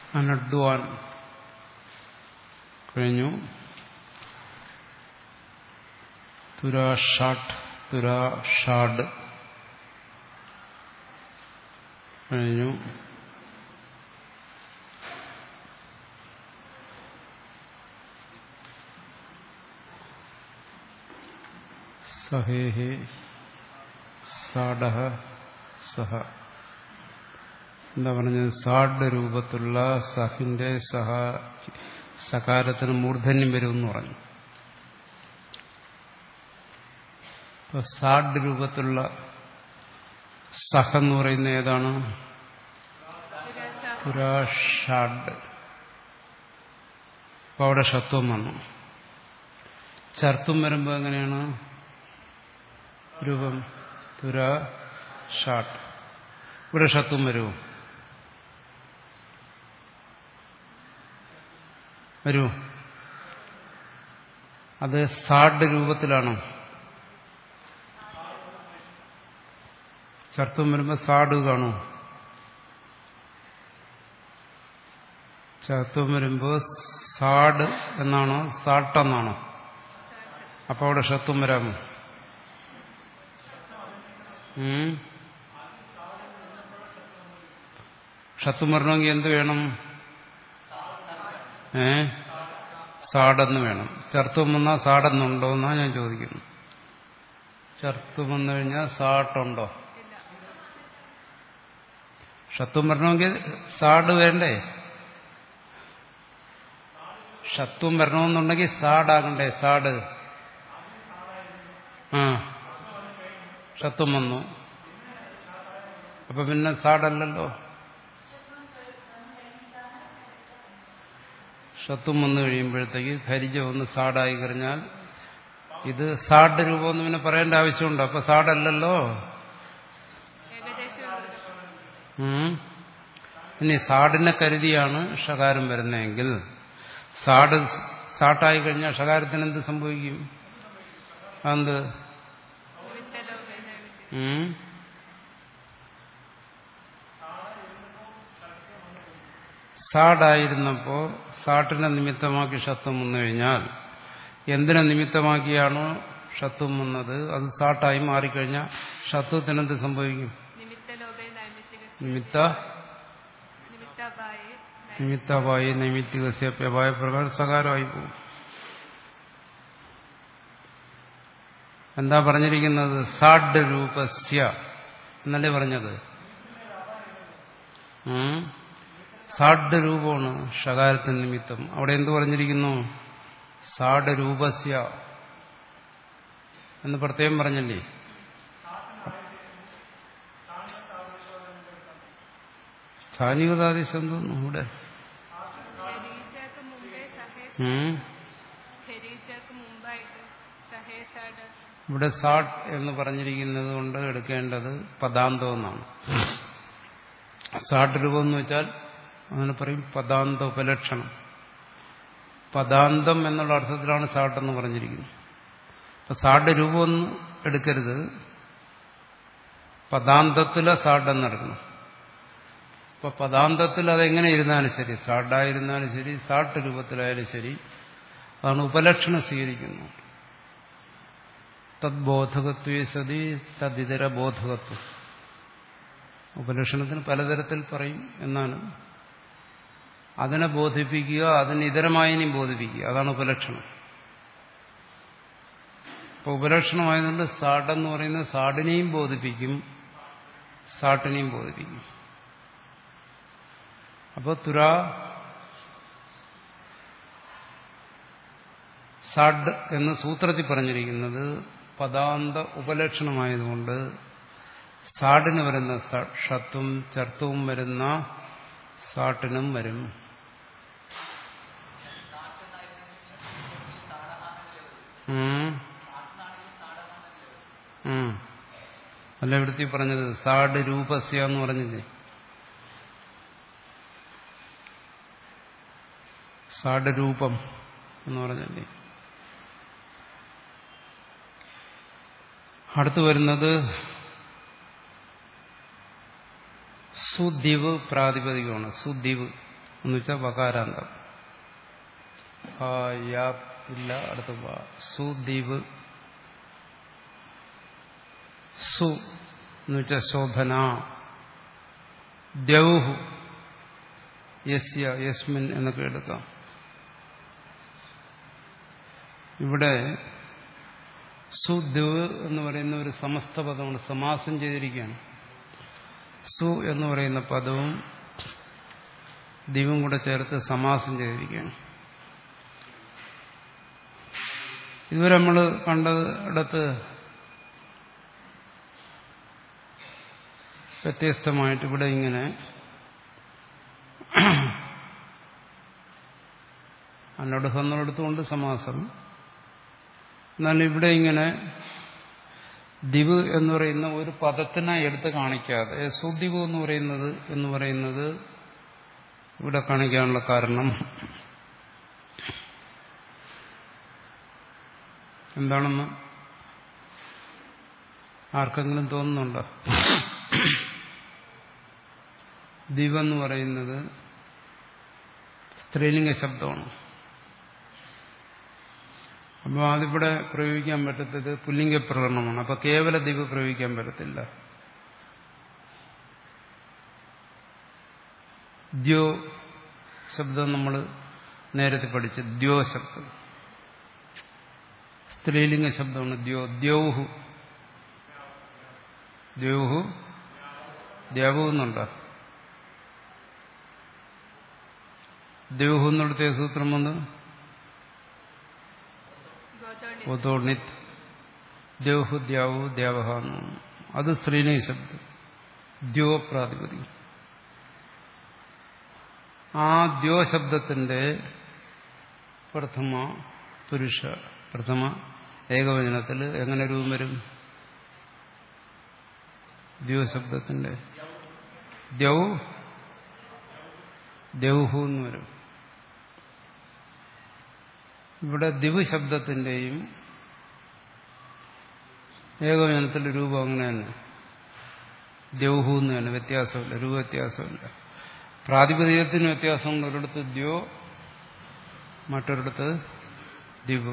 അനഡ്വാൻ കഴിഞ്ഞു തുരാഷാട്ട് തുരാഷാഡ് കഴിഞ്ഞു സഹേഹേ സാഡഹ സഹ എന്താ പറഞ്ഞത് സാഡ് രൂപത്തിലുള്ള സഹിന്റെ സഹ സകാരത്തിന് മൂർധന്യം വരുമെന്ന് പറഞ്ഞു ഇപ്പൊ സാഡ് രൂപത്തിലുള്ള സഹ എന്ന് പറയുന്ന ഏതാണ് പുരാഷാഡ് അപ്പൊ അവിടെ ഷത്വം വന്നു ചർത്തും വരുമ്പോൾ എങ്ങനെയാണ് രൂപം പുര ഷാട്ട് ഇവിടെ ഷത്വം വരുമോ വരൂ അത് സാഡ് രൂപത്തിലാണോ ചർത്തും വരുമ്പോൾ സാഡ് കാണൂ ചർത്തും വരുമ്പോൾ സാഡ് എന്നാണോ സാട്ടെന്നാണോ അപ്പൊ അവിടെ ഷത്വം വരാമോ ഷത്വം വരണമെങ്കിൽ എന്ത് വേണം ഏ സാടെന്ന് വേണം ചർത്തും വന്നാൽ സാടെന്നുണ്ടോ എന്നാ ഞാൻ ചോദിക്കുന്നു ചർത്തും വന്നു കഴിഞ്ഞാൽ സാട്ടുണ്ടോ ഷത്വം വരണമെങ്കിൽ സാഡ് വേണ്ടേ ഷത്വം വരണമെന്നുണ്ടെങ്കിൽ സാഡാകണ്ടേ സാഡ് ആ ഷത്വം വന്നു അപ്പൊ പിന്നെ സാഡല്ലല്ലോ ഷത്വം വന്നു കഴിയുമ്പോഴത്തേക്ക് ഖരിജ ഒന്ന് സാഡായി കഴിഞ്ഞാൽ ഇത് സാഡ് രൂപമൊന്നും പിന്നെ പറയേണ്ട ആവശ്യമുണ്ടോ അപ്പൊ സാഡല്ലല്ലോ ഇനി സാഡിനെ കരുതിയാണ് ഷകാരം വരുന്നതെങ്കിൽ സാഡ് സാട്ടായി കഴിഞ്ഞാൽ ഷകാരത്തിന് എന്ത് സംഭവിക്കും അത് സാഡായിരുന്നപ്പോ സാട്ടിനെ നിമിത്തമാക്കി ഷത്വം വന്നു കഴിഞ്ഞാൽ എന്തിനെ നിമിത്തമാക്കിയാണോ ഷത്വം വന്നത് അത് സാട്ടായി മാറിക്കഴിഞ്ഞാൽ ഷത്വത്തിന് എന്ത് സംഭവിക്കും നിമിത്ത നിമിത്തമായി നൈമിത്തികസ്യപ്യമായ പ്രകാരം സകാരമായി പോകും എന്താ പറഞ്ഞിരിക്കുന്നത് സാഡ് രൂപസ്യ എന്നല്ലേ പറഞ്ഞത് സാഡ് രൂപമാണ് ഷകാരത്തിന് നിമിത്തം അവിടെ എന്ത് പറഞ്ഞിരിക്കുന്നു സാഡ് രൂപസ്യ എന്ന് പ്രത്യേകം പറഞ്ഞല്ലേ സ്ഥാനികതാദേശം എന്തോന്നു ഇവിടെ ഇവിടെ സാട്ട് എന്ന് പറഞ്ഞിരിക്കുന്നത് കൊണ്ട് എടുക്കേണ്ടത് പദാന്തം എന്നാണ് സാട്ട് രൂപം എന്ന് വെച്ചാൽ അങ്ങനെ പറയും പദാന്ത ഉപലക്ഷണം പദാന്തം എന്നുള്ള അർത്ഥത്തിലാണ് സാട്ട് എന്ന് പറഞ്ഞിരിക്കുന്നത് അപ്പൊ സാട്ട് രൂപമൊന്നും എടുക്കരുത് പദാന്തത്തിലെ സാട്ട് എന്നെടുക്കണം ഇപ്പൊ പദാന്തത്തിൽ അതെങ്ങനെ ഇരുന്നാലും ശരി സാട്ടായിരുന്നാലും ശരി സാട്ട് രൂപത്തിലായാലും ശരി അതാണ് ഉപലക്ഷണം സ്വീകരിക്കുന്നത് തദ്ബോധകത്വേ സതി തദിതര ബോധകത്വം ഉപലക്ഷണത്തിന് പലതരത്തിൽ പറയും എന്നാണ് അതിനെ ബോധിപ്പിക്കുക അതിന് ഇതരമായതിനെയും ബോധിപ്പിക്കുക അതാണ് ഉപലക്ഷണം ഇപ്പൊ ഉപലക്ഷണമായതുകൊണ്ട് സാടെന്ന് പറയുന്നത് സാഡിനെയും ബോധിപ്പിക്കും സാട്ടിനെയും ബോധിപ്പിക്കും അപ്പോൾ തുര സാഡ് എന്ന് സൂത്രത്തിൽ പറഞ്ഞിരിക്കുന്നത് പദാന്ത ഉപലക്ഷണമായതുകൊണ്ട് സാഡിന് വരുന്ന ഷത്വം ചർത്തവും വരുന്ന സാട്ടിനും വരും അല്ല ഇവിടുത്തെ പറഞ്ഞത് സാഡ് രൂപസ്യ എന്ന് പറഞ്ഞില്ലേ സാഡ് രൂപം എന്ന് പറഞ്ഞല്ലേ അടുത്തു വരുന്നത് സുദ്വീപ് പ്രാതിപതികമാണ് സുദ്വീപ് എന്ന് വെച്ചാൽ വകാരാന്തം ആ യാ ഇല്ല അടുത്ത വാ. സുദ്വീപ് സു എന്ന് വെച്ചാൽ ശോഭന ദ്യൗഹു യസ്യ യസ്മിൻ എന്നൊക്കെ എടുക്കാം ഇവിടെ സുദ്വ് എന്ന് പറയുന്ന ഒരു സമസ്ത പദമാണ് സമാസം ചെയ്തിരിക്കുകയാണ് സു എന്ന് പറയുന്ന പദവും ദിവം കൂടെ ചേർത്ത് സമാസം ചെയ്തിരിക്കുകയാണ് ഇതുവരെ നമ്മൾ കണ്ടയിടത്ത് വ്യത്യസ്തമായിട്ട് ഇവിടെ ഇങ്ങനെ അന്നോട് ഹന്നെടുത്തുകൊണ്ട് സമാസം എന്നാൽ ഇവിടെ ഇങ്ങനെ ദിവ് എന്ന് പറയുന്ന ഒരു പദത്തിനെ എടുത്ത് കാണിക്കാതെ സുദിവ് എന്ന് പറയുന്നത് എന്ന് പറയുന്നത് ഇവിടെ കാണിക്കാനുള്ള കാരണം എന്താണെന്ന് ആർക്കെങ്കിലും തോന്നുന്നുണ്ടോ ദിവെന്ന് പറയുന്നത് സ്ത്രീലിംഗ ശബ്ദമാണ് അപ്പോൾ അതിവിടെ പ്രയോഗിക്കാൻ പറ്റത്തത് പുല്ലിംഗ പ്രകടനമാണ് അപ്പോൾ കേവല ദിവ പ്രയോഗിക്കാൻ പറ്റത്തില്ല ദ്യോ ശബ്ദം നമ്മൾ നേരത്തെ പഠിച്ച ദ്യോ ശബ്ദം സ്ത്രീലിംഗ ശബ്ദമാണ് ദ്യോ ദ്യൗഹു ദ്യൗഹു ദ്യാവു എന്നുണ്ടോ ദ്യൗഹു എന്നെടുത്ത സൂത്രം വന്ന് ഒതോണിത് ദ്യൗഹു ദ്യാവു ദ്യാവഹ അത് സ്ത്രീലിംഗ ശബ്ദം ദ്യോ പ്രാതിപതി ആ ദ്യോ ശബ്ദത്തിന്റെ പ്രഥമ പുരുഷ പ്രഥമ ഏകവചനത്തിൽ എങ്ങനെ രൂപം വരും ദ്യോ ശബ്ദത്തിന്റെ ദ്യൗ ദ്യൗഹു എന്ന് വരും ഇവിടെ ദിവ ശബ്ദത്തിന്റെയും ഏകവചനത്തിന്റെ രൂപം അങ്ങനെ തന്നെ ദ്യൗഹു എന്ന് തന്നെ വ്യത്യാസമില്ല രൂപ വ്യത്യാസമില്ല പ്രാതിപതികത്തിന് വ്യത്യാസമുണ്ട് ഒരിടത്ത് ദ്യോ മറ്റൊരിടത്ത് ദിവ്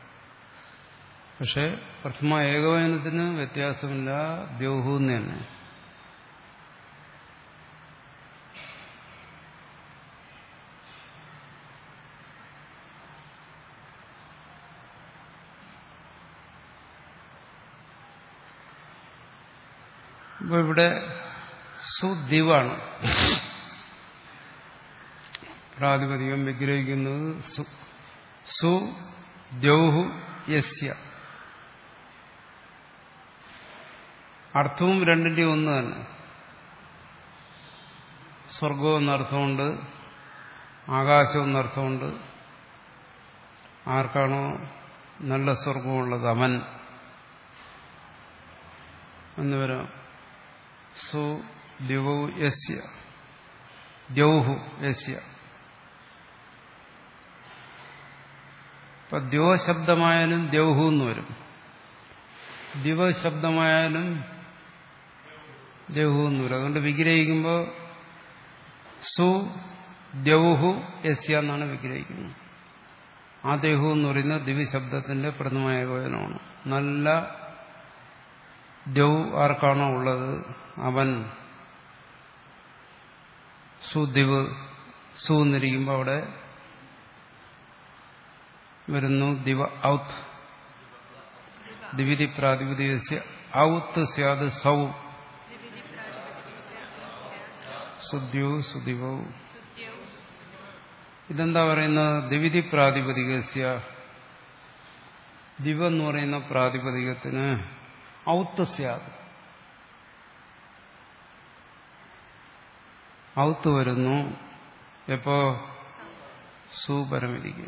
പക്ഷെ പ്രഥമ ഏകവചനത്തിന് വ്യത്യാസമില്ല ദ്യോഹു എന്ന് തന്നെ ഇപ്പൊ ഇവിടെ സുദിവാണ് പ്രാതിപതികം വിഗ്രഹിക്കുന്നത് സു ദ്യൗഹു യസ്യ അർത്ഥവും രണ്ടിന്റെയും ഒന്ന് തന്നെ സ്വർഗം എന്നർത്ഥമുണ്ട് ആകാശം എന്നർത്ഥമുണ്ട് ആർക്കാണോ നല്ല സ്വർഗമുള്ളത് അവൻ എന്ന് വരാം സു ദിവൗ യസ്യ ദ്യൗഹു യസ്യ ഇപ്പൊ ദ്യോ ശബ്ദമായാലും ദ്യൗഹു എന്ന് വരും ദിവ ശബ്ദമായാലും ദ്യൗഹു എന്ന് വരും അതുകൊണ്ട് വിഗ്രഹിക്കുമ്പോൾ സു ദ്യൗഹു യസ്യ എന്നാണ് വിഗ്രഹിക്കുന്നത് ആ ദേഹു എന്ന് പറയുന്നത് ദിവ്യശബ്ദത്തിന്റെ പ്രഥമായ ഗോചനമാണ് നല്ല ദ്യൗ ആർക്കാണോ ഉള്ളത് അവൻ സുദിവ് സു എന്നിരിക്കുമ്പോൾ അവിടെ വരുന്നു ദിവ ഔത്ത് ദിവിധി പ്രാതിപതികസ്യ ഔത്ത് സ്യാത് സൗ സുദ്യു സുദിവൗ ഇതെന്താ പറയുന്നത് ദിവിധി പ്രാതിപതികസ്യ ദിവ എന്ന് പറയുന്ന പ്രാതിപതികത്തിന് ഔത്ത് സ്യാത് ഔത്ത് വരുന്നു എപ്പോ സുപരമിരിക്കും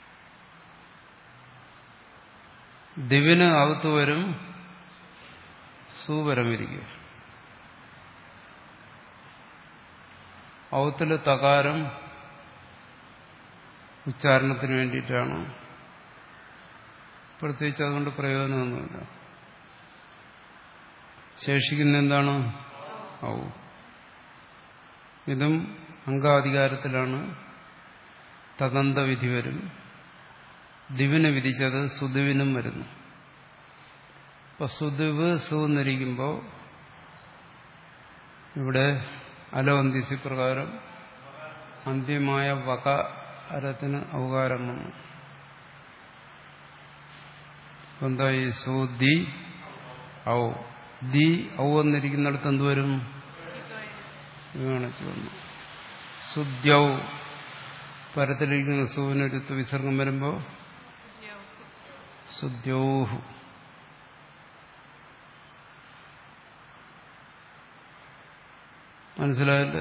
ദിവിന് ഔത്ത് വരും സുപരമിരിക്കും ഔത്തില് തകാരം ഉച്ചാരണത്തിന് വേണ്ടിയിട്ടാണ് പ്രത്യേകിച്ച് അതുകൊണ്ട് പ്രയോജനമൊന്നുമില്ല ശേഷിക്കുന്ന എന്താണ് ഔ ഇതും അംഗാധികാരത്തിലാണ് തദന്ത വിധി വരും ദിവിന് വിധിച്ചത് സുദിവിനും വരുന്നു ഇപ്പൊ സുദിവ് സൂന്നിരിക്കുമ്പോൾ ഇവിടെ അലോന്തിസി പ്രകാരം അന്ത്യമായ വകാരത്തിന് അവകാരം വന്നു എന്തായി സുദി ഔ ദി ഔ എന്നിരിക്കുന്നിടത്ത് എന്തുവരും കാണിച്ചു വന്നു സുദ്യൗ പരത്തിലിരിക്കുന്ന സൂവിനൊരുത്ത് വിസർഗം വരുമ്പോ സുദ്യോഹു മനസ്സിലായല്ലോ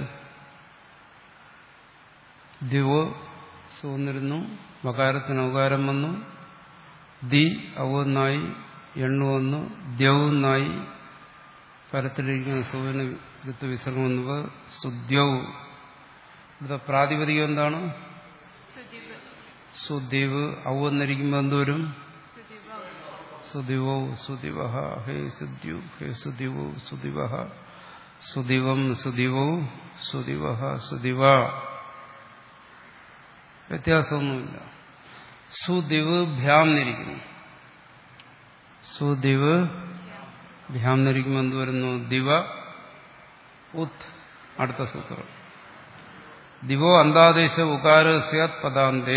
ദിവോ സൂന്നിരുന്നു വകാരത്തിന് അവകാരം വന്നു ദി ഔന്നായി എണ്ണു വന്നു ദ്യൗന്നായി പരത്തിലിരിക്കുന്ന സൂവിന് ഋത്തു വിസർഗം വന്നപ്പോൾ സുദ്യവും ഇവിടെ പ്രാതിപതികം എന്താണ് സുദ്വീപ് ഔ എന്നിരിക്കുമ്പോൾ എന്തോരും സുദിവോ സുദിവ ഹേ സുദ്യു ഹേ സുദിവോ സുദിവ സുദിവം സുദിവോ സുദിവ സുദിവ വ്യത്യാസമൊന്നുമില്ല സുദിവ് ഭ്യാം എന്നിരിക്കുന്നു സുദിവ് ഭ്യാം എന്നിരിക്കുമ്പോൾ എന്ത് വരുന്നു ദിവ ഉത് അടുത്ത സൂത്രം ദിവോ അന്താദേശ ഉകാര സ്യാത് പദാന്തേ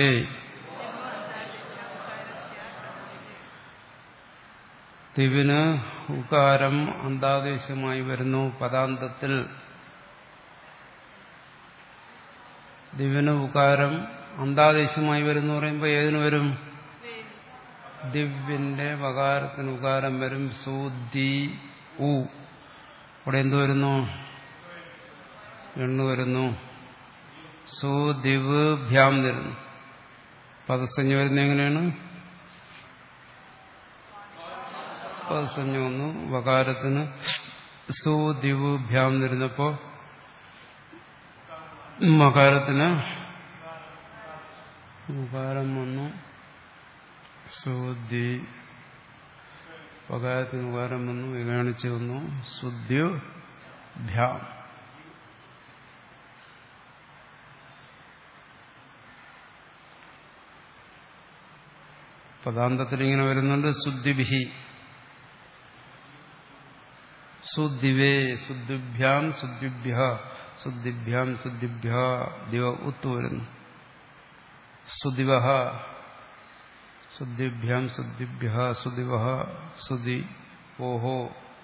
ദിവിന് ഉകാരം അന്താദേശമായി വരുന്നു പദാന്തത്തിൽ ദിവ്യന് ഉകാരം അന്താദേശമായി വരുന്നു പറയുമ്പോൾ ഏതിനു വരും ദിവ്യന്റെ വകാരത്തിന് ഉകാരം വരും സൂദി ഉ ഇവിടെ എന്തു വരുന്നു എണ്ണു വരുന്നു സുദിവ് ഭ്യാം വരുന്നു പദസഞ്ജ വരുന്ന എങ്ങനെയാണ് പദസഞ്ജ വന്നു വകാരത്തിന് സുദിവ് ഭ്യാം വരുന്നപ്പോ മകാരത്തിന് ഉകാരം വന്നു സുദി വകാരത്തിന് ഉകാരം വന്നു വികാണിച്ച് വന്നു സുദ്യു ഭ്യാം പദാന്തത്തിൽ ഇങ്ങനെ വരുന്നുണ്ട് ശുദ്ധിഭി ശുദ്ധിവേ ശുദ്ധിഭ്യാം ശുദ്ധിഭ്യ ശുദ്ധിഭ്യാം ശുദ്ധിഭ്യ ദിവ ഉത്തു വരുന്നു സുദിവ ശുദ്ധിഭ്യാം ശുദ്ധിഭ്യ സുദിവ സുദി ഓഹോ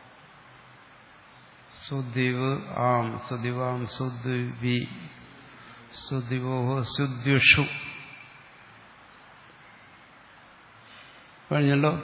സുദിവ് ആം സുദിവാം സുദ്വി സുദിവോഹോ സുദ്യുഷു കഴിഞ്ഞല്ലോ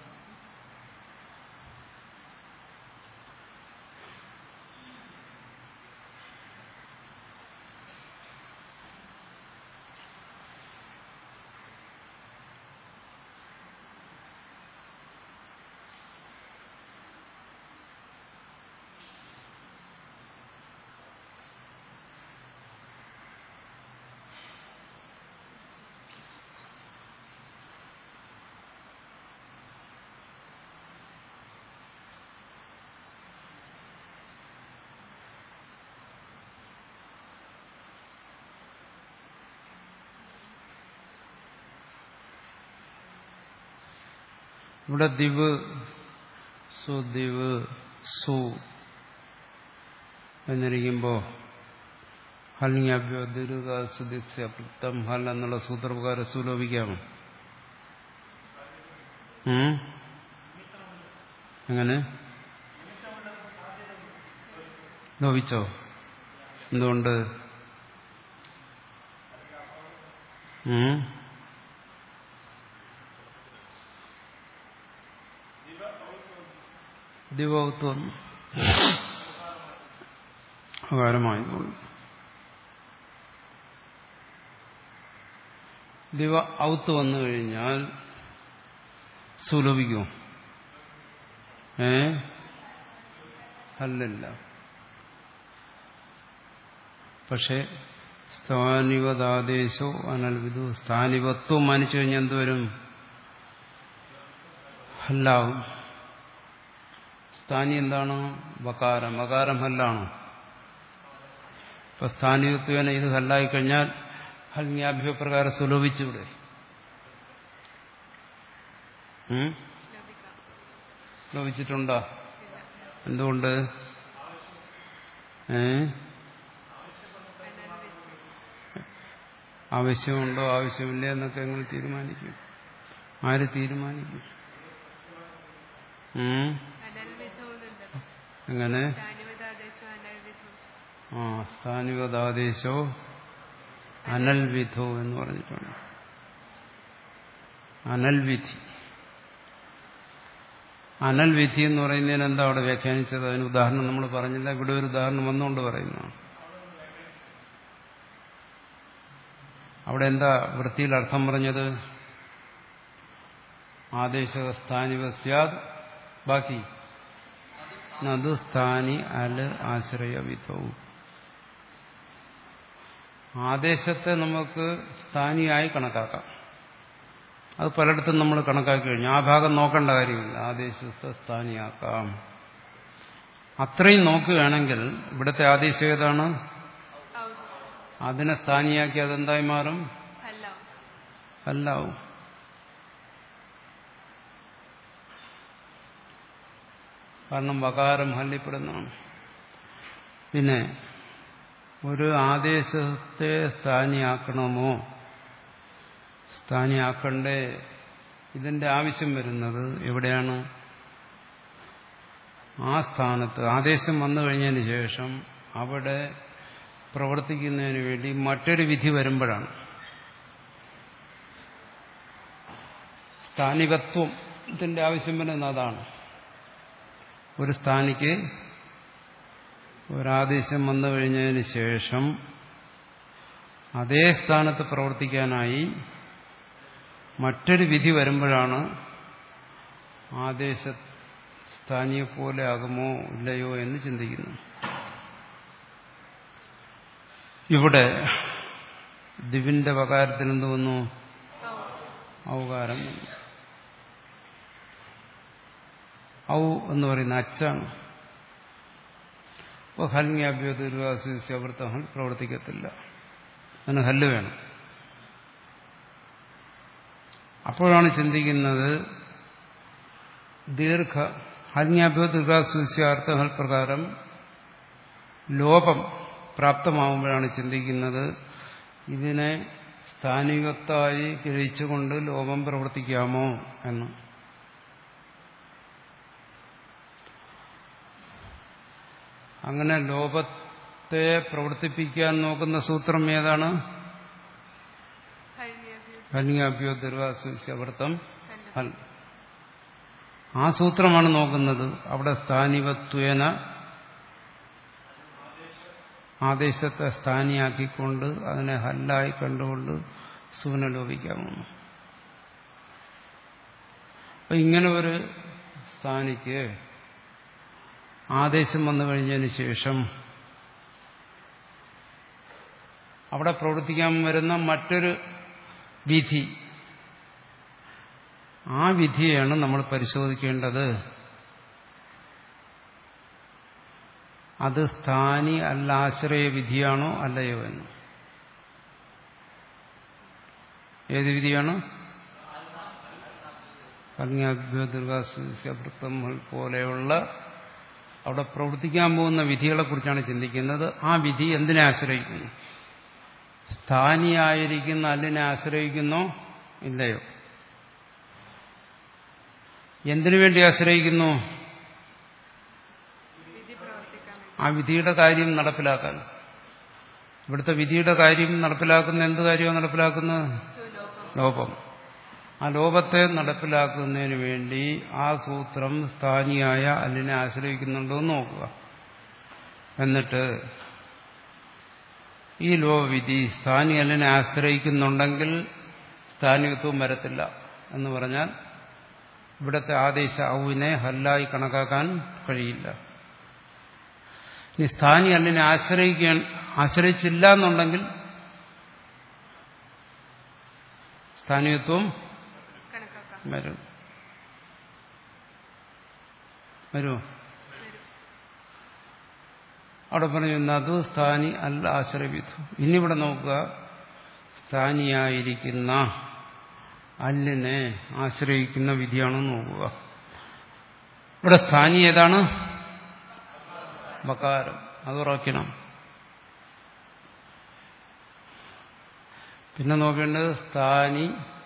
ഇവിടെ ദിവ് സുദിവ് സു എന്നിരിക്കുമ്പോ ഹൽങ്യാഭ്യോ ദീർഘസുദിസ്യ പ്ലുപ്തം ഹൽ എന്നുള്ള സൂത്രപ്രകാരം സുലോപിക്കാമോ ഉം? എങ്ങനെ ലോപിച്ചോ എന്തുകൊണ്ട് ഉം? ദിവത്വം അകാരമായതുകൊണ്ട് ദിവ ഔത്ത് വന്നു കഴിഞ്ഞാൽ സുലഭിക്കും ഏ അല്ലല്ല പക്ഷെ സ്ഥാനിവതാദേശോ അനൽവിധു സ്ഥാനിവത്വം മാനിച്ചു കഴിഞ്ഞാൽ എന്തുവരും ഹല്ലാവും സ്ഥാനി എന്താണ് വകാരം വകാരം ഹല്ലാണോ ഇപ്പൊ സ്ഥാനികത്വേന ഇത് ഹല്ലായി കഴിഞ്ഞാൽ ഹൽങ്യാഭ്യ പ്രകാരം സുലോഭിച്ചൂടെ ഉം? ലഭിക്കാം ലോപിച്ചിട്ടുണ്ടോ എന്തുകൊണ്ട് ഏ ആവശ്യമുണ്ടോ ആവശ്യമില്ല എന്നൊക്കെ എങ്ങനെ തീരുമാനിക്കും ആര് തീരുമാനിക്കും ഉം? അനൽവിധവുന്നുണ്ട് എങ്ങനെ സ്ഥാനിവതാദേശം അനൽവിധം ആ സ്ഥാനികതാദേശോ അനൽവിധോ എന്ന് പറഞ്ഞിട്ടുണ്ട് അനൽവിധി അനൽവിധി എന്ന് പറയുന്നതിന് എന്താ അവിടെ വ്യാഖ്യാനിച്ചത് അതിന് ഉദാഹരണം നമ്മൾ പറഞ്ഞില്ല ഇവിടെ ഒരു ഉദാഹരണം വന്നുകൊണ്ട് പറയുന്നതാണ് അവിടെ എന്താ വൃത്തിയിൽ അർത്ഥം പറഞ്ഞത് ആദേശ സ്ഥാനിവ സ്യാദ് ബാക്കി നതു സ്ഥാനി അല് ആശ്രയ വിധവും ആദേശത്തെ നമുക്ക് സ്ഥാനിയായി കണക്കാക്കാം അത് പലയിടത്തും നമ്മൾ കണക്കാക്കി കഴിഞ്ഞു ആ ഭാഗം നോക്കേണ്ട കാര്യമില്ല ആദേശത്തെ സ്ഥാനിയാക്കാം അത്രയും നോക്കുകയാണെങ്കിൽ ഇവിടുത്തെ ആദേശം ഏതാണ് ഔ അതിനെ സ്ഥാനിയാക്കി അതെന്തായി മാറും ഹല്ലാവും അല്ലാവും കാരണം വകാരം ഹല്ലിപ്പെടുന്നതാണ് പിന്നെ ഒരു ആദേശത്തെ സ്ഥാനിയാക്കണമോ സ്ഥാനിയാക്കണ്ടേ ഇതിന്റെ ആവശ്യം വരുന്നത് എവിടെയാണ് ആ സ്ഥാനത്ത് ആദേശം വന്നു കഴിഞ്ഞതിന് ശേഷം അവിടെ പ്രവർത്തിക്കുന്നതിന് വേണ്ടി മറ്റൊരു വിധി വരുമ്പോഴാണ് സ്ഥാനികത്വത്തിന്റെ ആവശ്യം വരുന്നത് അതാണ് ഒരു സ്ഥാനിക്ക് ഒരാദേശം വന്നു കഴിഞ്ഞതിന് ശേഷം അതേ സ്ഥാനത്ത് പ്രവർത്തിക്കാനായി മറ്റൊരു വിധി വരുമ്പോഴാണ് ആദേശ സ്ഥാനിയെ പോലെ ആകുമോ ഇല്ലയോ എന്ന് ചിന്തിക്കുന്നു ഇവിടെ ദിവിന്റെ വകാരത്തിൽ എന്ത് വന്നു ഔ ഔകാരം വന്നു ഔ എന്ന് പറയുന്ന അച്ചാണ് അപ്പോൾ ഹൽങ്യാഭ്യോദുർവാസിവൃത്തം ഹൽ പ്രവർത്തിക്കത്തില്ല അതിന് ഹല്ല് വേണം അപ്പോഴാണ് ചിന്തിക്കുന്നത് ദീർഘ ഹൽങ്യാഭ്യോ ദീർഘാസ്വസ്യാർത്ഥ ഹൽ പ്രകാരം ലോപം പ്രാപ്തമാകുമ്പോഴാണ് ചിന്തിക്കുന്നത് ഇതിനെ സ്ഥാനികത്തായി ഗ്രഹിച്ചുകൊണ്ട് ലോപം പ്രവർത്തിക്കാമോ എന്ന് അങ്ങനെ ലോപത്തെ പ്രവർത്തിപ്പിക്കാൻ നോക്കുന്ന സൂത്രം ഏതാണ് ഹല്യഭ്യം കന്യാഭ്യോ ദുർവാസ്വൃത്തം ഹല്ല ഹൽ ആ സൂത്രമാണ് നോക്കുന്നത് അവിടെ സ്ഥാനികത്വേന ആദേശത്തെ സ്ഥാനിയാക്കിക്കൊണ്ട് അതിനെ ഹല്ലായി കണ്ടുകൊണ്ട് സൂന ലോപിക്കാമോ അപ്പൊ ഇങ്ങനെ ഒരു സ്ഥാനിക്ക് ആദേശം വന്നു കഴിഞ്ഞതിന് ശേഷം അവിടെ പ്രവർത്തിക്കാൻ വരുന്ന മറ്റൊരു വിധി ആ വിധിയാണ് നമ്മൾ പരിശോധിക്കേണ്ടത് അത് സ്ഥാനി അല്ല ആശ്രയ വിധിയാണോ അല്ലയോ എന്ന് ഏത് വിധിയാണ് കന്യാഭ്യോദുർഗാസുവൃത്തം പോലെയുള്ള അവിടെ പ്രവർത്തിക്കാൻ പോകുന്ന വിധികളെ കുറിച്ചാണ് ചിന്തിക്കുന്നത് ആ വിധി എന്തിനെ ആശ്രയിക്കുന്നു സ്ഥാനിയായിരിക്കുന്ന അല്ലിനെ ആശ്രയിക്കുന്നോ ഇല്ലയോ എന്തിനു വേണ്ടി ആശ്രയിക്കുന്നു വിധി പ്രവർത്തിക്കാൻ വേണ്ടി ആ വിധിയുടെ കാര്യം നടപ്പിലാക്കാൻ ഇവിടുത്തെ വിധിയുടെ കാര്യം നടപ്പിലാക്കുന്ന എന്ത് കാര്യമാണ് നടപ്പിലാക്കുന്നത് സുലോഭം ലോപം ആ ലോപത്തെ നടപ്പിലാക്കുന്നതിന് വേണ്ടി ആ സൂത്രം സ്ഥാനിയായ അല്ലിനെ ആശ്രയിക്കുന്നുണ്ടോ എന്ന് നോക്കുക എന്നിട്ട് ഈ ലോപവിധി സ്ഥാനി അല്ലിനെ ആശ്രയിക്കുന്നുണ്ടെങ്കിൽ സ്ഥാനികത്വം വരത്തില്ല എന്ന് പറഞ്ഞാൽ ഇവിടുത്തെ ആദേശ ഔവിനെ ഹല്ലായി കണക്കാക്കാൻ കഴിയില്ല ഇനി സ്ഥാനി അല്ലിനെ ആശ്രയിക്കാൻ ആശ്രയിച്ചില്ല എന്നുണ്ടെങ്കിൽ സ്ഥാനികത്വം കണക്കാക്കാം വരും വരുമോ വരും അവിടെ പറഞ്ഞു നതു സ്ഥാനി അല്ല ആശ്രയിത്തു ഇനിയിവിടെ നോക്കുക സ്ഥാനിയായിരിക്കുന്ന അല്ലിനെ ആശ്രയിക്കുന്ന വിധിയാണെന്ന് നോക്കുക ഇവിടെ സ്ഥാനി ഏതാണ് ബക്കാരം അത് ഉറക്കണം പിന്നെ നോക്കേണ്ടത് സ്ഥാനി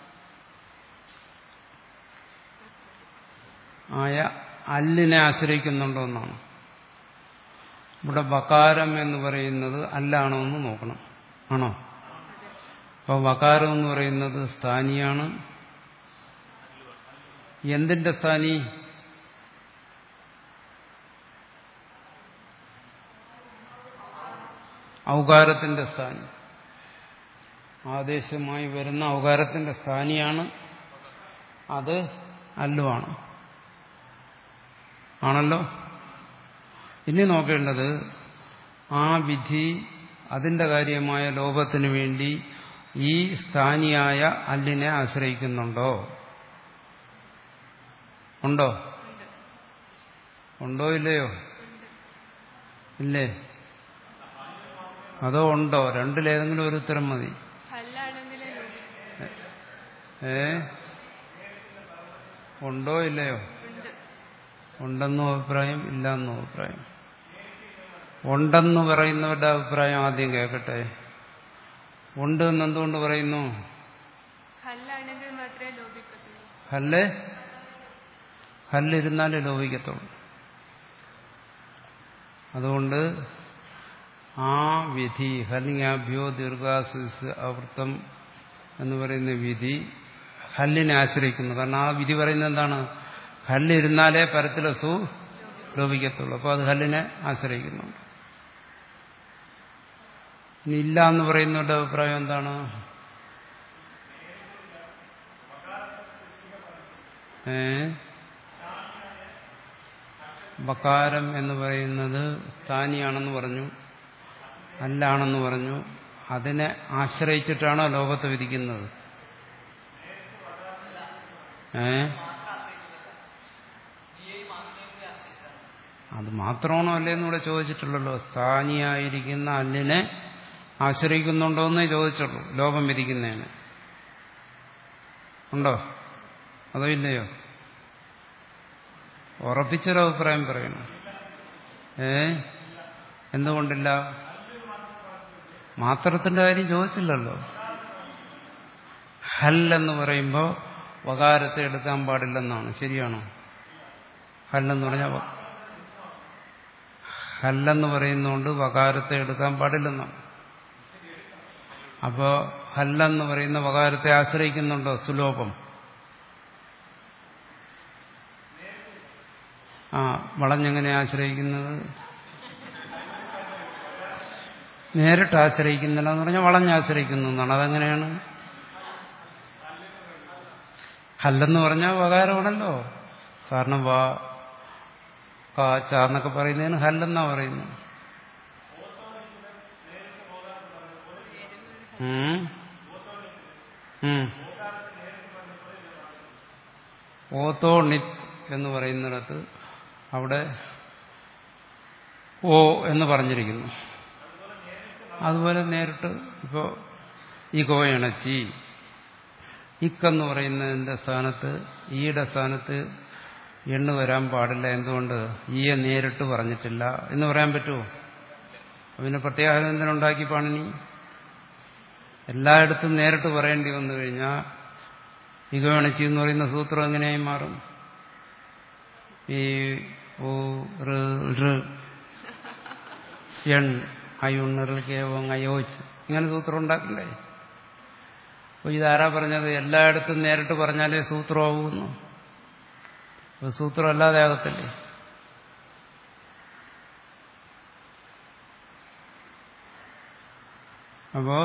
ആയ അല്ലിനെ ആശ്രയിക്കുന്നുണ്ടോ എന്നാണ് ഇവിടെ ബകാരം എന്ന് പറയുന്നത് അല്ലാണോ എന്ന് നോക്കണം ആണോ അപ്പോൾ ബകാരം എന്ന് പറയുന്നത് സ്ഥാനിയാണ് എന്തിന്റെ സ്ഥാനി ഔകാരത്തിന്റെ സ്ഥാനി ആദേശമായി വരുന്ന ഔകാരത്തിന്റെ സ്ഥാനിയാണ് അത് അല്ലുവാണ് ആണല്ലോ ഇനി നോക്കേണ്ടത് ആ വിധി അതിന്റെ കാര്യമായ ലോപത്തിനു വേണ്ടി ഈ സ്ഥാനിയായ അല്ലിനെ ആശ്രയിക്കുന്നുണ്ടോ ഉണ്ടോ ഉണ്ടോ ഇല്ലയോ ഇല്ലേ അതോ ഉണ്ടോ രണ്ടിലേതെങ്കിലും ഒരു ഉത്തരം മതി ഹല്ലാണെങ്കിലേ ഏ ഉണ്ടോ ഇല്ലയോ ഉണ്ട് ഉണ്ടെന്നും അഭിപ്രായം ഇല്ലെന്നും അഭിപ്രായം ഉണ്ടെന്ന് പറയുന്നവരുടെ അഭിപ്രായം ആദ്യം കേൾക്കട്ടെ ഉണ്ട് എന്ന് എന്തുകൊണ്ട് പറയുന്നു ഹല്ലാണെങ്കിൽ മാത്രമേ ലോപിക്കത്തുള്ളൂ ഹല്ല് ഹല്ലിരുന്നാലേ ലോപിക്കത്തുള്ളൂ അതുകൊണ്ട് ആ വിധി ഹല്ലിംഗാഭ്യോ ദീർഘാസുസ് അവൃത്തം എന്ന് പറയുന്ന വിധി ഹല്ലിനെ ആശ്രയിക്കുന്നു കാരണം ആ വിധി പറയുന്നത് എന്താണ് ഹല്ലിരുന്നാലേ പരത്തിലസു ലോപിക്കത്തുള്ളൂ അപ്പോൾ അത് ഹല്ലിനെ ആശ്രയിക്കുന്നുണ്ട് ഇനി ഇല്ല എന്ന് പറയുന്നവരുടെ അഭിപ്രായം എന്താണ് ഏ ബക്കാരം എന്ന് പറയുന്നത് സ്ഥാനിയാണെന്ന് പറഞ്ഞു അല്ലാണെന്ന് പറഞ്ഞു അതിനെ ആശ്രയിച്ചിട്ടാണോ ലോകത്ത് വിധിക്കുന്നത് ഏ അത് മാത്രമാണോ അല്ലേന്ന് ഇവിടെ ചോദിച്ചിട്ടുള്ളല്ലോ സ്ഥാനിയായിരിക്കുന്ന അല്ലിനെ ആശ്രയിക്കുന്നുണ്ടോ എന്നേ ചോദിച്ചുള്ളൂ ലോകം വിധിക്കുന്നതിന് ഉണ്ടോ അതോ ഇല്ലയോ ഉറപ്പിച്ചൊരഭിപ്രായം പറയണം ഏ എന്തുകൊണ്ടില്ല മാത്രത്തിന്റെ കാര്യം ചോദിച്ചില്ലല്ലോ ഹൽ എന്ന് പറയുമ്പോൾ വകാരത്തെ എടുക്കാൻ പാടില്ലെന്നാണ് ശരിയാണോ ഹല്ലെന്ന് പറഞ്ഞാൽ ഹല്ലെന്ന് പറയുന്നതുകൊണ്ട് വകാരത്തെ എടുക്കാൻ പാടില്ലെന്നാണ് അപ്പോ ഹല്ലെന്ന് പറയുന്ന വകാരത്തെ ആശ്രയിക്കുന്നുണ്ടോ സുലോഭം ആ വളഞ്ഞെങ്ങനെ ആശ്രയിക്കുന്നത് നേരിട്ട് ആശ്രയിക്കുന്നില്ല എന്ന് പറഞ്ഞാൽ വളഞ്ഞാശ്രയിക്കുന്നു എന്നാണ് അതെങ്ങനെയാണ് ഹല്ലെന്ന് പറഞ്ഞാൽ വകാരമാണല്ലോ കാരണം വാ കാ ചാന്നൊക്കെ പറയുന്നതിന് ഹല്ലെന്നാ പറയുന്നു ഉം. ഉം. ഓത്തോ നിത് എന്ന് പറയുന്നിടത്ത് അവിടെ ഓ എന്ന് പറഞ്ഞിരിക്കുന്നു അതുപോലെ നേരിട്ട് ഇപ്പോൾ ഇഗോ ഇണച്ചി ഇക്കെന്ന് പറയുന്നതിന്റെ സ്ഥാനത്ത് ഈയുടെ സ്ഥാനത്ത് എണ്ണ വരാൻ പാടില്ല എന്തുകൊണ്ട് ഈയെ നേരിട്ട് പറഞ്ഞിട്ടില്ല എന്ന് പറയാൻ പറ്റുമോ പിന്നെ പ്രത്യാഹാരം എന്തിനുണ്ടാക്കി പാണിനി എല്ലായിടത്തും നേരിട്ട് പറയേണ്ടി വന്നു കഴിഞ്ഞാൽ ഇഗോണച്ചി എന്ന് പറയുന്ന സൂത്രം എങ്ങനെയായി മാറും ഈ ഓ റ് ഋ എൺ അയുണ്ണറിൽ കേവം അയോച്ച് ഇങ്ങനെ സൂത്രം ഉണ്ടാക്കില്ലേ അപ്പോൾ ഇതാരാ പറഞ്ഞത് എല്ലായിടത്തും നേരിട്ട് പറഞ്ഞാലേ സൂത്രമാകുന്നു അപ്പോൾ സൂത്രം അല്ലാതെ ആകത്തില്ലേ അപ്പോ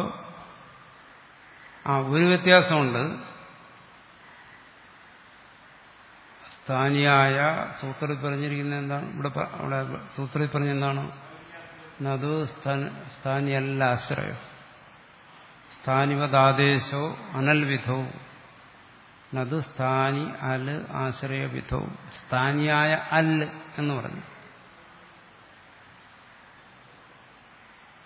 ആ ഒരു വ്യത്യാസമുണ്ട് സ്ഥാനിയായ സൂത്രത്തിൽ പറഞ്ഞിരിക്കുന്ന എന്താണ് ഇവിടെ പ- അവിടെ സൂത്രത്തിൽ പറഞ്ഞ എന്താണ് നതു സ്ഥാനിയല്ല ആശ്രയം സ്ഥാനിവദാദേശോ അനൽവിധോ നതു സ്ഥാനി അല് ആശ്രയവിധോ സ്ഥാനിയായ അല് എന്ന് പറഞ്ഞു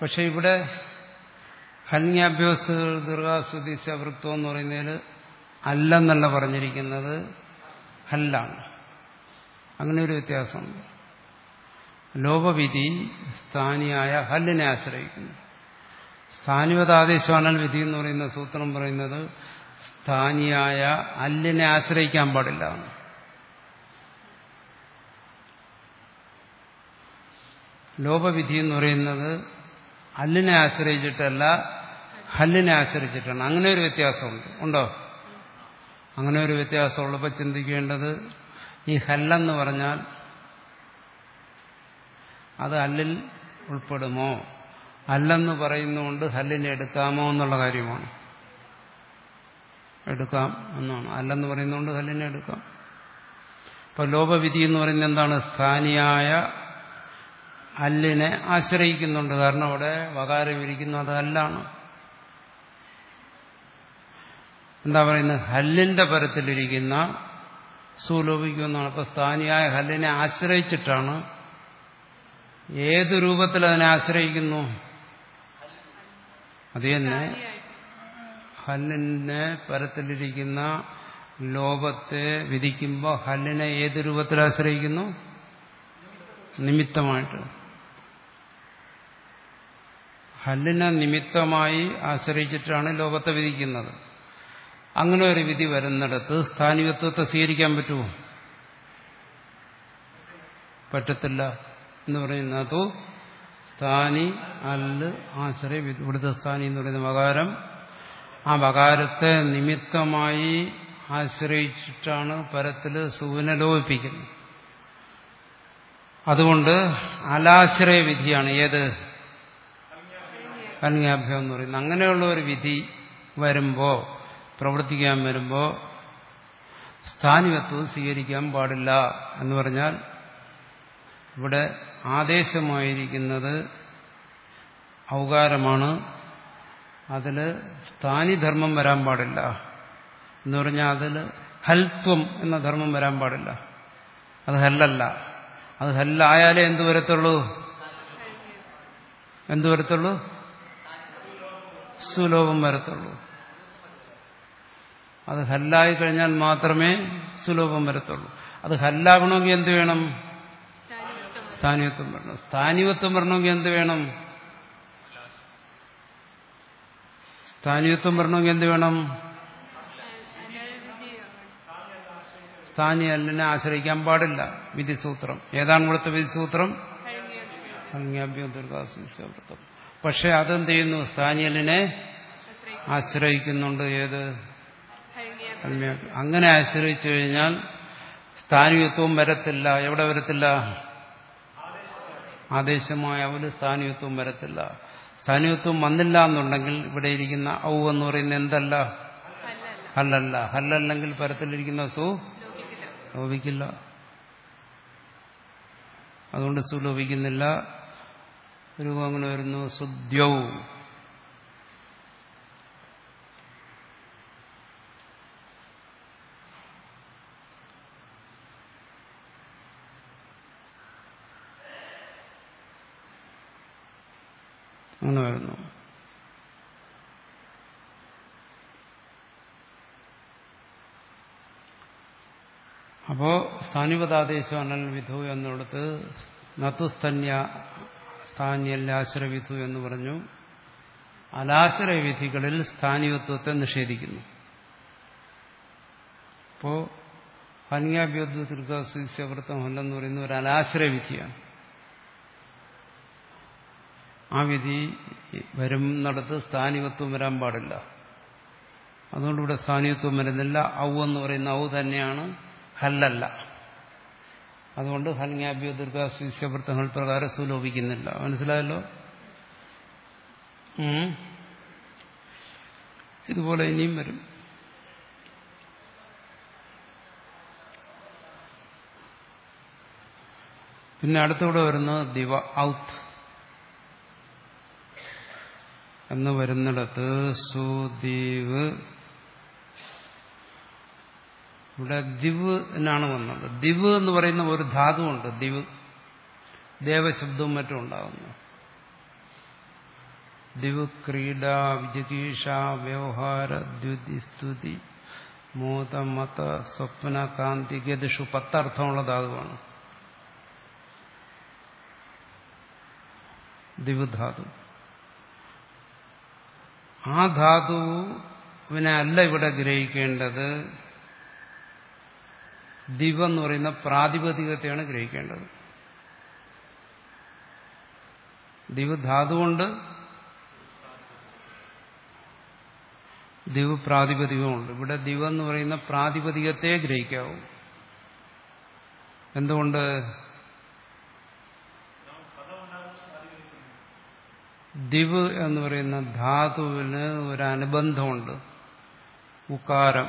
പക്ഷെ ഇവിടെ ഹന്യാഭ്യോസ് ദീർഘാസ്വതി സവൃത്വം എന്ന് പറയുന്നതിൽ അല്ലെന്നല്ല പറഞ്ഞിരിക്കുന്നത് ഹല്ലാണ് അങ്ങനെ ഒരു വ്യത്യാസമുണ്ട് ലോപവിധി സ്ഥാനിയായ ഹല്ലിനെ ആശ്രയിക്കുന്നു സ്ഥാനിവതാദേശമാണൽ വിധി എന്ന് പറയുന്ന സൂത്രം പറയുന്നത് സ്ഥാനിയായ അല്ലിനെ ആശ്രയിക്കാൻ പാടില്ല ലോപവിധി എന്ന് പറയുന്നത് അല്ലിനെ ആശ്രയിച്ചിട്ടല്ല ഹല്ലിനെ ആശ്രയിച്ചിട്ടാണ് അങ്ങനെ ഒരു വ്യത്യാസമുണ്ട് ഉണ്ടോ അങ്ങനെ ഒരു വ്യത്യാസമുള്ളപ്പോൾ ചിന്തിക്കേണ്ടത് ഈ ഹല്ലെന്ന് പറഞ്ഞാൽ അത് അല്ലിൽ ഉൾപ്പെടുമോ അല്ലെന്ന് പറയുന്നതുകൊണ്ട് ഹല്ലിനെ എടുക്കാമോ എന്നുള്ള കാര്യമാണ് എടുക്കാം എന്നാണ് അല്ലെന്ന് പറയുന്നതുകൊണ്ട് ഹല്ലിനെ എടുക്കാം ഇപ്പൊ ലോപവിധി എന്ന് പറയുന്നത് എന്താണ് സ്ഥാനിയായ അല്ലിനെ ആശ്രയിക്കുന്നുണ്ട് കാരണം അവിടെ വകാരം ഇരിക്കുന്നു അത് അല്ലാണ് എന്താ പറയുന്നത് ഹല്ലിന്റെ പരത്തിലിരിക്കുന്ന സുലോപിക്കുമെന്നാണ് അപ്പൊ സ്ഥാനിയായ ഹല്ലിനെ ആശ്രയിച്ചിട്ടാണ് ഏത് രൂപത്തിൽ അതിനെ ആശ്രയിക്കുന്നു അത് തന്നെ ഹല്ലിന്റെ പരത്തിലിരിക്കുന്ന ലോപത്തെ വിധിക്കുമ്പോൾ ഹല്ലിനെ ഏത് രൂപത്തിൽ ആശ്രയിക്കുന്നു നിമിത്തമായിട്ട് ഹല്ലിനെ നിമിത്തമായി ആശ്രയിച്ചിട്ടാണ് ലോകത്തെ വിധിക്കുന്നത് അങ്ങനെ ഒരു വിധി വരുന്നിടത്ത് സ്ഥാനികത്വത്തെ സ്വീകരിക്കാൻ പറ്റുമോ പറ്റത്തില്ല എന്ന് പറയുന്നത് സ്ഥാനി അല്ല് ആശ്രയ വിധി ഇവിടുത്തെ സ്ഥാനി എന്ന് പറയുന്ന വകാരം ആ വകാരത്തെ നിമിത്തമായി ആശ്രയിച്ചിട്ടാണ് പരത്തില് സുവിനെ ലോപിപ്പിക്കുന്നത് അതുകൊണ്ട് അലാശ്രയ വിധിയാണ് ഏത് കന്യാഭ്യം എന്ന് പറയുന്നത് അങ്ങനെയുള്ള ഒരു വിധി വരുമ്പോൾ പ്രവർത്തിക്കാൻ വരുമ്പോൾ സ്ഥാനികത്വം സ്വീകരിക്കാൻ പാടില്ല എന്ന് പറഞ്ഞാൽ ഇവിടെ ആദേശമായിരിക്കുന്നത് ഔകാരമാണ് അതിൽ സ്ഥാനിധർമ്മം വരാൻ പാടില്ല എന്ന് പറഞ്ഞാൽ അതിൽ ഹൽത്വം എന്ന ധർമ്മം വരാൻ പാടില്ല അത് ഹല്ലല്ല അത് ഹല്ലായാലേ എന്തു വരത്തുള്ളൂ എന്തു വരത്തുള്ളൂ സുലോഭം വരത്തുള്ളൂ അത് ഹല്ലായി കഴിഞ്ഞാൽ മാത്രമേ സുലോഭം വരത്തുള്ളൂ അത് ഹല്ലാകണമെങ്കിൽ എന്ത് വേണം സ്ഥാനികത്വം വരണം സ്ഥാനികത്വം വരണമെങ്കിൽ എന്ത് വേണം സ്ഥാനികത്വം വരണമെങ്കിൽ എന്ത് വേണം സ്ഥാനി അല്ലിനെ ആശ്രയിക്കാൻ പാടില്ല വിധിസൂത്രം ഏതാണ് ഇവിടുത്തെ വിധിസൂത്രം ദീർഘാസ്വൃത്തം പക്ഷെ അതെന്ത് ചെയ്യുന്നു സ്ഥാനിയലിനെ ആശ്രയിക്കുന്നുണ്ട് ഏത് അങ്ങനെ ആശ്രയിച്ചു കഴിഞ്ഞാൽ സ്ഥാനികത്വം വരത്തില്ല എവിടെ വരത്തില്ല ആദേശമായ അവന് സ്ഥാനികത്വം വരത്തില്ല സ്ഥാനികത്വം വന്നില്ല എന്നുണ്ടെങ്കിൽ ഇവിടെ ഇരിക്കുന്ന ഔ എന്ന് പറയുന്നത് എന്തല്ല ഹല്ലല്ല ഹല്ലല്ലെങ്കിൽ പരത്തിലിരിക്കുന്ന സു ലോപിക്കില്ല അതുകൊണ്ട് സു ലോപിക്കുന്നില്ല രൂപം അങ്ങനെ വരുന്നു സുദ്യൗ അങ്ങനെ വരുന്നു അപ്പോ സ്ഥാനിപതാദേശം അനൽ വിധു എന്നിടത്ത് നത്തുസ്തന്യ സ്ഥാന്യല്ലാശ്രവിധു എന്ന് പറഞ്ഞു അലാശ്രയ വിധികളിൽ സ്ഥാനികത്വത്തെ നിഷേധിക്കുന്നു അപ്പോ ഹന്യാഭ്യോദ്വൃത്തവൃത്തമല്ലെന്ന് പറയുന്ന ഒരു അലാശ്രയ വിധിയാണ് ആ വിധി വരുന്നിടത്ത് സ്ഥാനികത്വം വരാൻ പാടില്ല അതുകൊണ്ട് ഇവിടെ സ്ഥാനികത്വം വരുന്നില്ല ഔ എന്ന് പറയുന്ന ഔ തന്നെയാണ് ഹല്ലല്ല അതുകൊണ്ട് ഹൽങ്യാഭ്യോ ദീർഘാസ്വൃത്തങ്ങൾ പ്രകാരം സുലോപിക്കുന്നില്ല മനസ്സിലായല്ലോ ഇതുപോലെ ഇനിയും വരും പിന്നെ അടുത്തൂടെ വരുന്നത് ദിവ ഔത്ത് എന്ന് വരുന്നിടത്ത് സുദീവ് ഇവിടെ ദിവ് എന്നാണ് വന്നത് ദിവ് എന്ന് പറയുന്ന ഒരു ധാതുവുണ്ട് ദിവ് ദേവശബ്ദവും മറ്റും ഉണ്ടാകുന്നു ദിവ് ക്രീഡ വിജിഗീഷ വ്യവഹാര ദ്യുതി സ്തുതി മോദ മത സ്വപ്ന കാന്തി ഗതിഷു പത്തർത്ഥമുള്ള ധാതുവാണ് ദിവ് ധാതു ആ ധാതുവിനെ അല്ല ഇവിടെ ഗ്രഹിക്കേണ്ടത് ദിവ് എന്ന് പറയുന്ന പ്രാതിപതികത്തെയാണ് ഗ്രഹിക്കേണ്ടത് ദിവ് ധാതു കൊണ്ട് ദിവ് പ്രാതിപതികമുണ്ട് ഇവിടെ ദിവ് എന്ന് പറയുന്ന പ്രാതിപതികത്തെ ഗ്രഹിക്കാവൂ എന്തുകൊണ്ട് ദിവ് എന്ന് പറയുന്ന ധാതുവിന് ഒരു അനുബന്ധമുണ്ട് ഉക്കാരം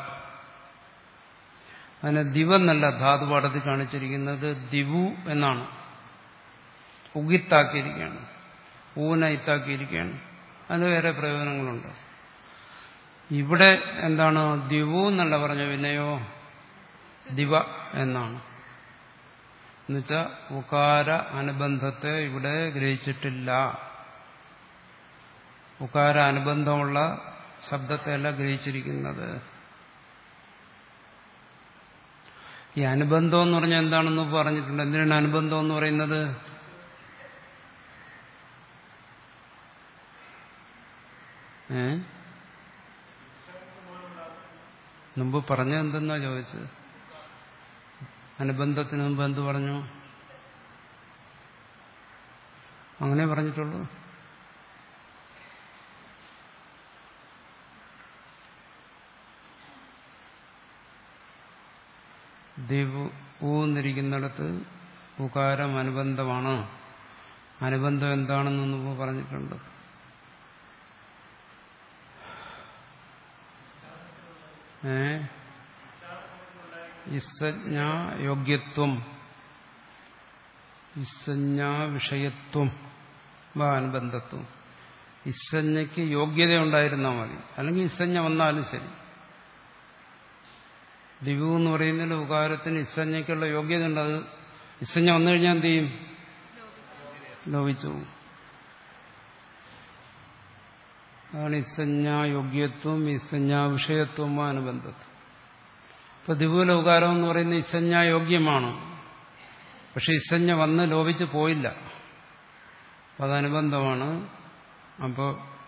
അതിനെ ദിവെന്നല്ല ധാതു പാഠത്തിൽ കാണിച്ചിരിക്കുന്നത് ദിവു എന്നാണ് ഉഗിത്താക്കിയിരിക്കുകയാണ് ഊന ഇത്താക്കിയിരിക്കുകയാണ് അതിന് വേറെ പ്രയോജനങ്ങളുണ്ട് ഇവിടെ എന്താണ് ദിവു എന്നല്ല പറഞ്ഞ പിന്നെയോ ദിവ എന്നാണ് എന്നുവെച്ചാൽ ഉകാര അനുബന്ധത്തെ ഇവിടെ ഗ്രഹിച്ചിട്ടില്ല ഉകാര അനുബന്ധമുള്ള ശബ്ദത്തെയല്ല ഗ്രഹിച്ചിരിക്കുന്നത് ഈ അനുബന്ധം എന്ന് പറഞ്ഞാൽ എന്താണെന്ന് പറഞ്ഞിട്ടുണ്ട് എന്തിനാണ് അനുബന്ധം എന്ന് പറയുന്നത് ഏ മുമ്പ് പറഞ്ഞ എന്തെന്നാ ചോദിച്ചത് അനുബന്ധത്തിന് മുമ്പ് എന്ത് പറഞ്ഞു അങ്ങനെ പറഞ്ഞിട്ടുള്ളൂ ദിവ് ഊന്നിരിക്കുന്നിടത്ത് ഉകാരം അനുബന്ധമാണ് അനുബന്ധം എന്താണെന്ന് മുമ്പ് പറഞ്ഞിട്ടുണ്ട് ഏ ഇസജ്ഞാ യോഗ്യത്വം ഇസജ്ഞാ വിഷയത്വം വാ അനുബന്ധത്വം ഇസജ്ഞയ്ക്ക് യോഗ്യത ഉണ്ടായിരുന്നാൽ മതി അല്ലെങ്കിൽ ഇസജ്ഞ വന്നാലും ശരി ദിവു എന്ന് പറയുന്നതിന്റെ ഉപകാരത്തിന് ഇസജ്ഞയ്ക്കുള്ള യോഗ്യത ഉണ്ട് അത് ഇസജ്ഞ വന്നു കഴിഞ്ഞാൽ എന്ത് ചെയ്യും ലോപിച്ചു പോകും അതാണ് ഇസഞ്ജാ യോഗ്യത്വം ഇസഞ്ജാ വിഷയത്വം അനുബന്ധത്വം ഇപ്പൊ ദിവുല ഉകാരം എന്ന് പറയുന്ന ഇസഞ്ജാ യോഗ്യമാണ് പക്ഷെ ഇസഞ്ജ വന്ന് ലോപിച്ച് പോയില്ല അപ്പം അതനുബന്ധമാണ് അപ്പോൾ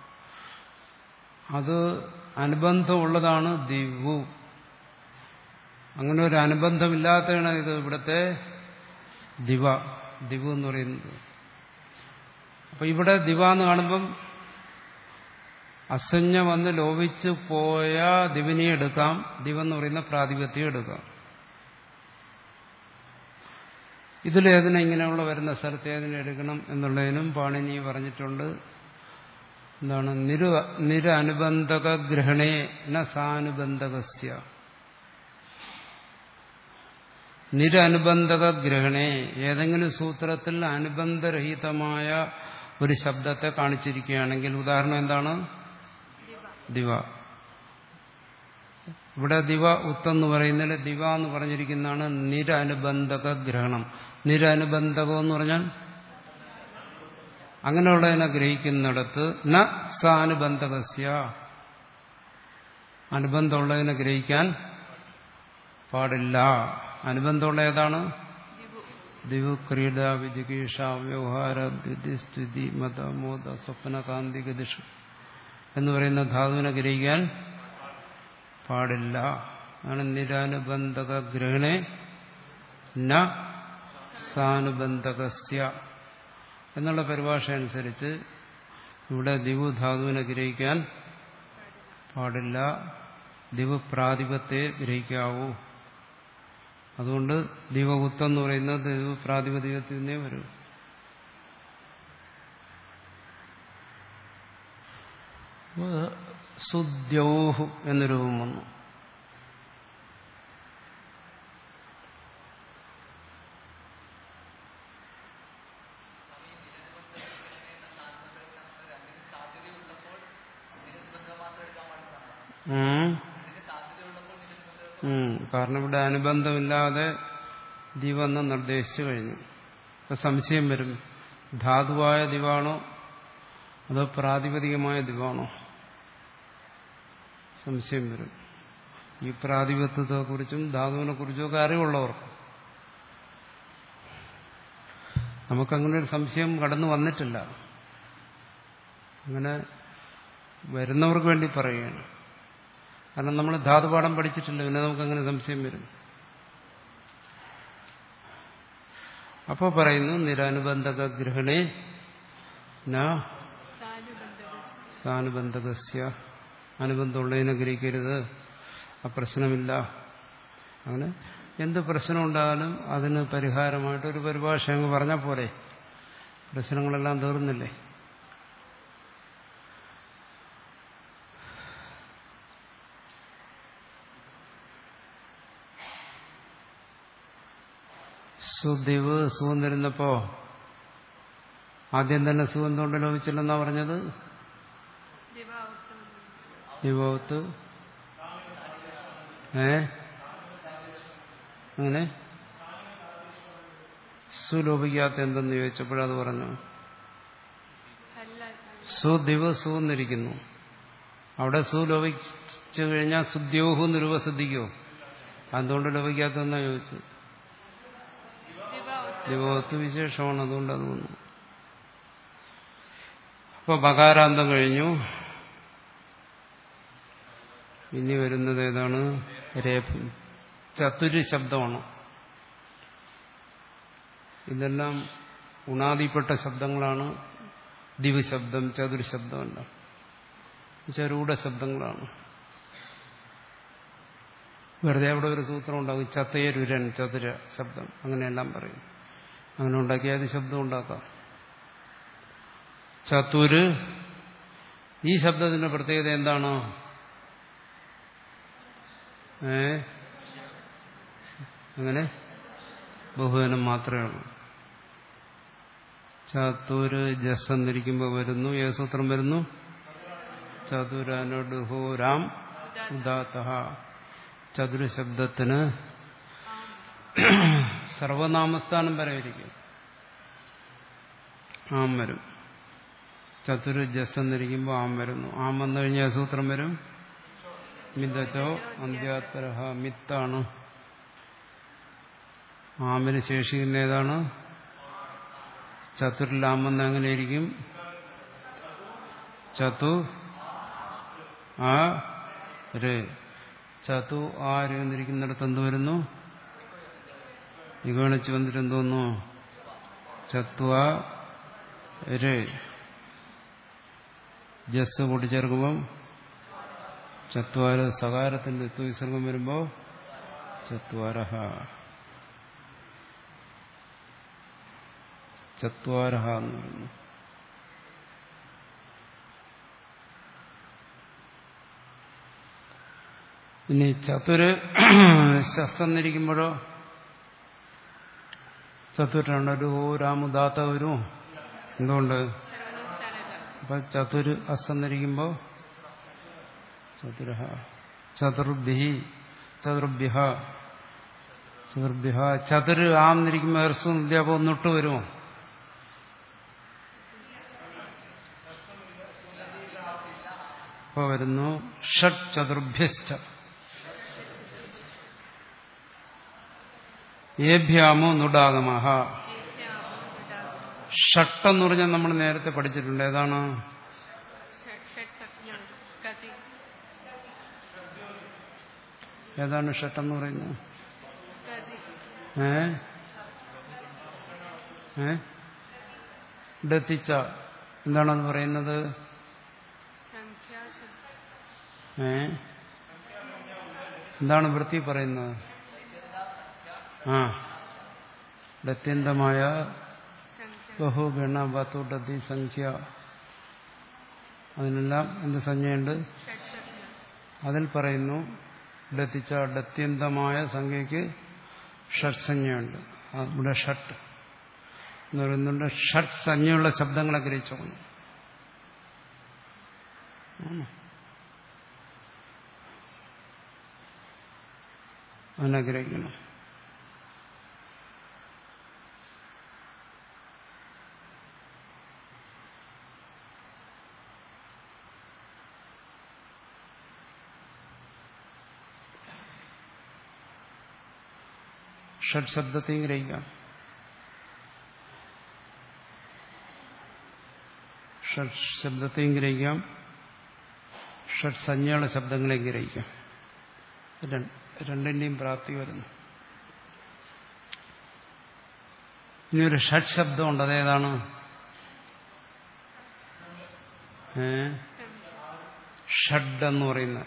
അത് അനുബന്ധമുള്ളതാണ് ദിവു അങ്ങനെ ഒരു അനുബന്ധമില്ലാത്തതാണ് ഇത് ഇവിടുത്തെ ദിവ ദിവു എന്ന് പറയുന്നത് അപ്പൊ ഇവിടെ ദിവ എന്ന് കാണുമ്പം അസഞ്ജ വന്ന് ലോപിച്ചു പോയ ദിവിനെ എടുക്കാം ദിവെന്ന് പറയുന്ന പ്രാതിപത്യം എടുക്കാം ഇതിലേതിനെ ഇങ്ങനെയുള്ള വരുന്ന സ്ഥലത്ത് ഏതിനെ എടുക്കണം എന്നുള്ളതിനും പാണിനി പറഞ്ഞിട്ടുണ്ട് എന്താണ് നിരു നിര അനുബന്ധക ഗ്രഹണേ ന സാനുബന്ധകസ്യ നിരനുബന്ധക ഗ്രഹണേ ഏതെങ്കിലും സൂത്രത്തിൽ അനുബന്ധരഹിതമായ ഒരു ശബ്ദത്തെ കാണിച്ചിരിക്കുകയാണെങ്കിൽ ഉദാഹരണം എന്താണ് ദിവ ഇവിടെ ദിവ ഉത്തെന്ന് പറയുന്നതിൽ ദിവ എന്ന് പറഞ്ഞിരിക്കുന്നതാണ് നിരനുബന്ധക ഗ്രഹണം നിരനുബന്ധകം എന്ന് പറഞ്ഞാൽ അങ്ങനെയുള്ളതിനെ ഗ്രഹിക്കുന്നിടത്ത് ന സാനുബന്ധകസ്യ അനുബന്ധമുള്ളതിനെ ഗ്രഹിക്കാൻ പാടില്ല അനുബന്ധമുള്ള ഏതാണ് ദിവു ക്രീഡ വിജിഗീഷ വ്യവഹാര സ്ഥിതി മത മോദ സ്വപ്ന കാന്തി ഗതിഷു എന്ന് പറയുന്ന ധാതുവിനെ ഗ്രഹിക്കാൻ പാടില്ല ആണ് നിരാനുബന്ധക ഗ്രഹണേ ന സാനുബന്ധകസ്യ എന്നുള്ള പരിഭാഷ അനുസരിച്ച് ഇവിടെ ദിവു ധാതുവിനെ ഗ്രഹിക്കാൻ പാടില്ല ദിവു പ്രാതിപത്തെ ഗ്രഹിക്കാവൂ അതുകൊണ്ട് ദിവകുത്തം എന്ന് പറയുന്നത് ദിവ പ്രാതിപതികത്തിൽ നിന്നേ വരൂ സുദ്യൗഹു എന്ന രൂപം വന്നു കാരണം ഇവിടെ അനുബന്ധമില്ലാതെ ദിവെന്ന് നിർദ്ദേശിച്ചു കഴിഞ്ഞു ഇപ്പൊ സംശയം വരും ധാതുവായ ദിവാണോ അതോ പ്രാതിപതികമായ ദിവാണോ സംശയം വരും ഈ പ്രാതിപത്യത്തെക്കുറിച്ചും ധാതുവിനെ കുറിച്ചും ഒക്കെ അറിവുള്ളവർക്ക് നമുക്കങ്ങനെ ഒരു സംശയം കടന്നു വന്നിട്ടില്ല അങ്ങനെ വരുന്നവർക്ക് വേണ്ടി പറയുകയാണ് കാരണം നമ്മൾ ധാതുപാഠം പഠിച്ചിട്ടില്ല പിന്നെ നമുക്കങ്ങനെ സംശയം വരും അപ്പോൾ പറയുന്നു നിരനുബന്ധക ഗ്രഹണേ ന സാനുബന്ധകസ്യ അനുബന്ധമുള്ളതിനെ ഗ്രഹിക്കരുത് ആ പ്രശ്നമില്ല അങ്ങനെ എന്ത് പ്രശ്നം ഉണ്ടായാലും അതിന് പരിഹാരമായിട്ട് ഒരു പരിഭാഷ അങ്ങ് പറഞ്ഞാൽ പോരെ പ്രശ്നങ്ങളെല്ലാം തീർന്നില്ലേ സുദിവ് സുഖം തരുന്നപ്പോ ആദ്യം തന്നെ സുഖം കൊണ്ട് ലോപിച്ചില്ലെന്നാ പറഞ്ഞത് ദിവാവത്തം ദിവത്ത് ഏ അങ്ങനെ സുലോപിക്കാത്ത എന്തെന്ന് ചോദിച്ചപ്പോഴത് പറഞ്ഞു ഹല്ല സുദിവ് സുന്നിരിക്കുന്നു അവിടെ സു ലോപിച്ചു കഴിഞ്ഞാൽ സുദ്യോഹു നിരുപസിദ്ധിക്കോ അതുകൊണ്ട് ലോപിക്കാത്തതെന്നാ ചോദിച്ചത് ദിവാവത്തം ദിവത്ത് വിശേഷമാണ് അതുകൊണ്ട് അത് വന്നു അപ്പൊ ബകാരാന്തം കഴിഞ്ഞു ഇനി വരുന്നത് ഏതാണ് രേഫം ചതുര് ശബ്ദമാണ് ഇതെല്ലാം ഉണാദിപ്പെട്ട ശബ്ദങ്ങളാണ് ദിവ ശബ്ദം ചതുര് ശബ്ദമല്ല ചരൂഢ ശബ്ദങ്ങളാണ് വെറുതെ അവിടെ ഒരു സൂത്രം ഉണ്ടാകും ചത്തയരുരൻ ചതുര ശബ്ദം അങ്ങനെയെല്ലാം പറയും അങ്ങനെ ഉണ്ടാക്കി ഏത് ശബ്ദം ഉണ്ടാക്കാം ചതുര് ഈ ശബ്ദത്തിന്റെ പ്രത്യേകത എന്താണ് ഏ അങ്ങനെ ബഹുവനം മാത്രമേ ഉള്ളൂ ചതുര് ജസ് എന്നിരിക്കുമ്പോൾ വരുന്നു ഏത് സൂത്രം വരുന്നു ചതുരനുഡുഹോരാം ഉദാത്ത ചതുര ശബ്ദത്തിന് സർവനാമസ്ഥാനം വരവിരിക്കും ആം വരും ചതുര് ജസ് എന്നിരിക്കുമ്പോൾ ആം വരുന്നു ആം വന്നു കഴിഞ്ഞാൽ സൂത്രം വരും മിതോ അന്ത്യാത്തരഹ മിത്താണ് ആമിന് ശേഷിക്കുന്ന ഏതാണ് ചതുരിലാമെന്ന് എങ്ങനെയിരിക്കും ചതു ആ ര് ചതു ആ ര് എന്നിരിക്കുന്നിടത്ത് എന്ത് വരുന്നു ഇഗണിച്ച് വന്നിട്ട് എന്തോന്നു ചത്വ ര് ജസ് കൂട്ടിച്ചേർക്കുമ്പം ചത്വാര സകാരത്തിന്റെ വിസർഗം വരുമ്പോ ചത്വാരഹ ചത്വാരഹ എന്ന് പറയുന്നു ഇനി ചതുര് ശസ്സന്നിരിക്കുമ്പോഴോ ചതുരാണ് ഒരു രാമുദാത്ത വരും എന്തുകൊണ്ട് സർവനസ്ഥാനല്ല അപ്പൊ ചതുര് അസ്സന്നിരിക്കുമ്പോ ചതുരഹ ചതുർഭി ചതുർഭ്യ ചതുർഭ്യ ചതുര് ആന്നിരിക്കുമ്പോ ഹർസും അപ്പൊ ഒന്നിട്ട് വരുമോ അപ്പൊ വരുന്നു ഷഡ് ചതുർഭ്യശ്ച ഏഭ്യാമോ നുഡാഗമഹ ഷട്ടെന്ന് പറഞ്ഞാൽ നമ്മൾ നേരത്തെ പഠിച്ചിട്ടുണ്ട് ഏതാണ് ഷഡ്സജ്ഞം കതി ഏതാണ് ഷട്ടെന്ന് പറയുന്നത് കതി ഏ ഏ ഡത്തിച്ച എന്താണെന്ന് പറയുന്നത് സംഖ്യാശബ്ദം ഏ എന്താണ് വൃത്തി പറയുന്നത് ആ ഡത്യന്തമായ സംഖ്യ ബഹുഗണ വത്തു ഡത്തി സംഖ്യ അതിനെല്ലാം എന്ത് സംഖ്യയുണ്ട് ഷഡ്സജ്ഞം അതിൽ പറയുന്നു ഡത്തിച്ച ഡത്യന്തമായ സംഖ്യയ്ക്ക് ഷഡ്സഞ്ജയുണ്ട് ആ, ഇവിടെ ഷട്ട് എന്ന് പറയുന്നുണ്ട് ഷട്ട് സംജ്ഞയുള്ള ശബ്ദങ്ങളെ ഗ്രഹിച്ചോണം അതിനെ ഗ്രഹിക്കണം ഷഡ് ശബ്ദത്തെയും ഗ്രഹിക്കാം ഷഡ് ശബ്ദത്തെയും ഗ്രഹിക്കാം ഷഡ് സംജ്ഞയുള്ള ശബ്ദങ്ങളെയും ഗ്രഹിക്കാം രണ്ട് രണ്ടിന്റെയും പ്രാപ്തി വരുന്നു ഇനി ഒരു ഷഡ് ശബ്ദമുണ്ട് അതേതാണ് ഏ ഷഡ് എന്ന് പറയുന്ന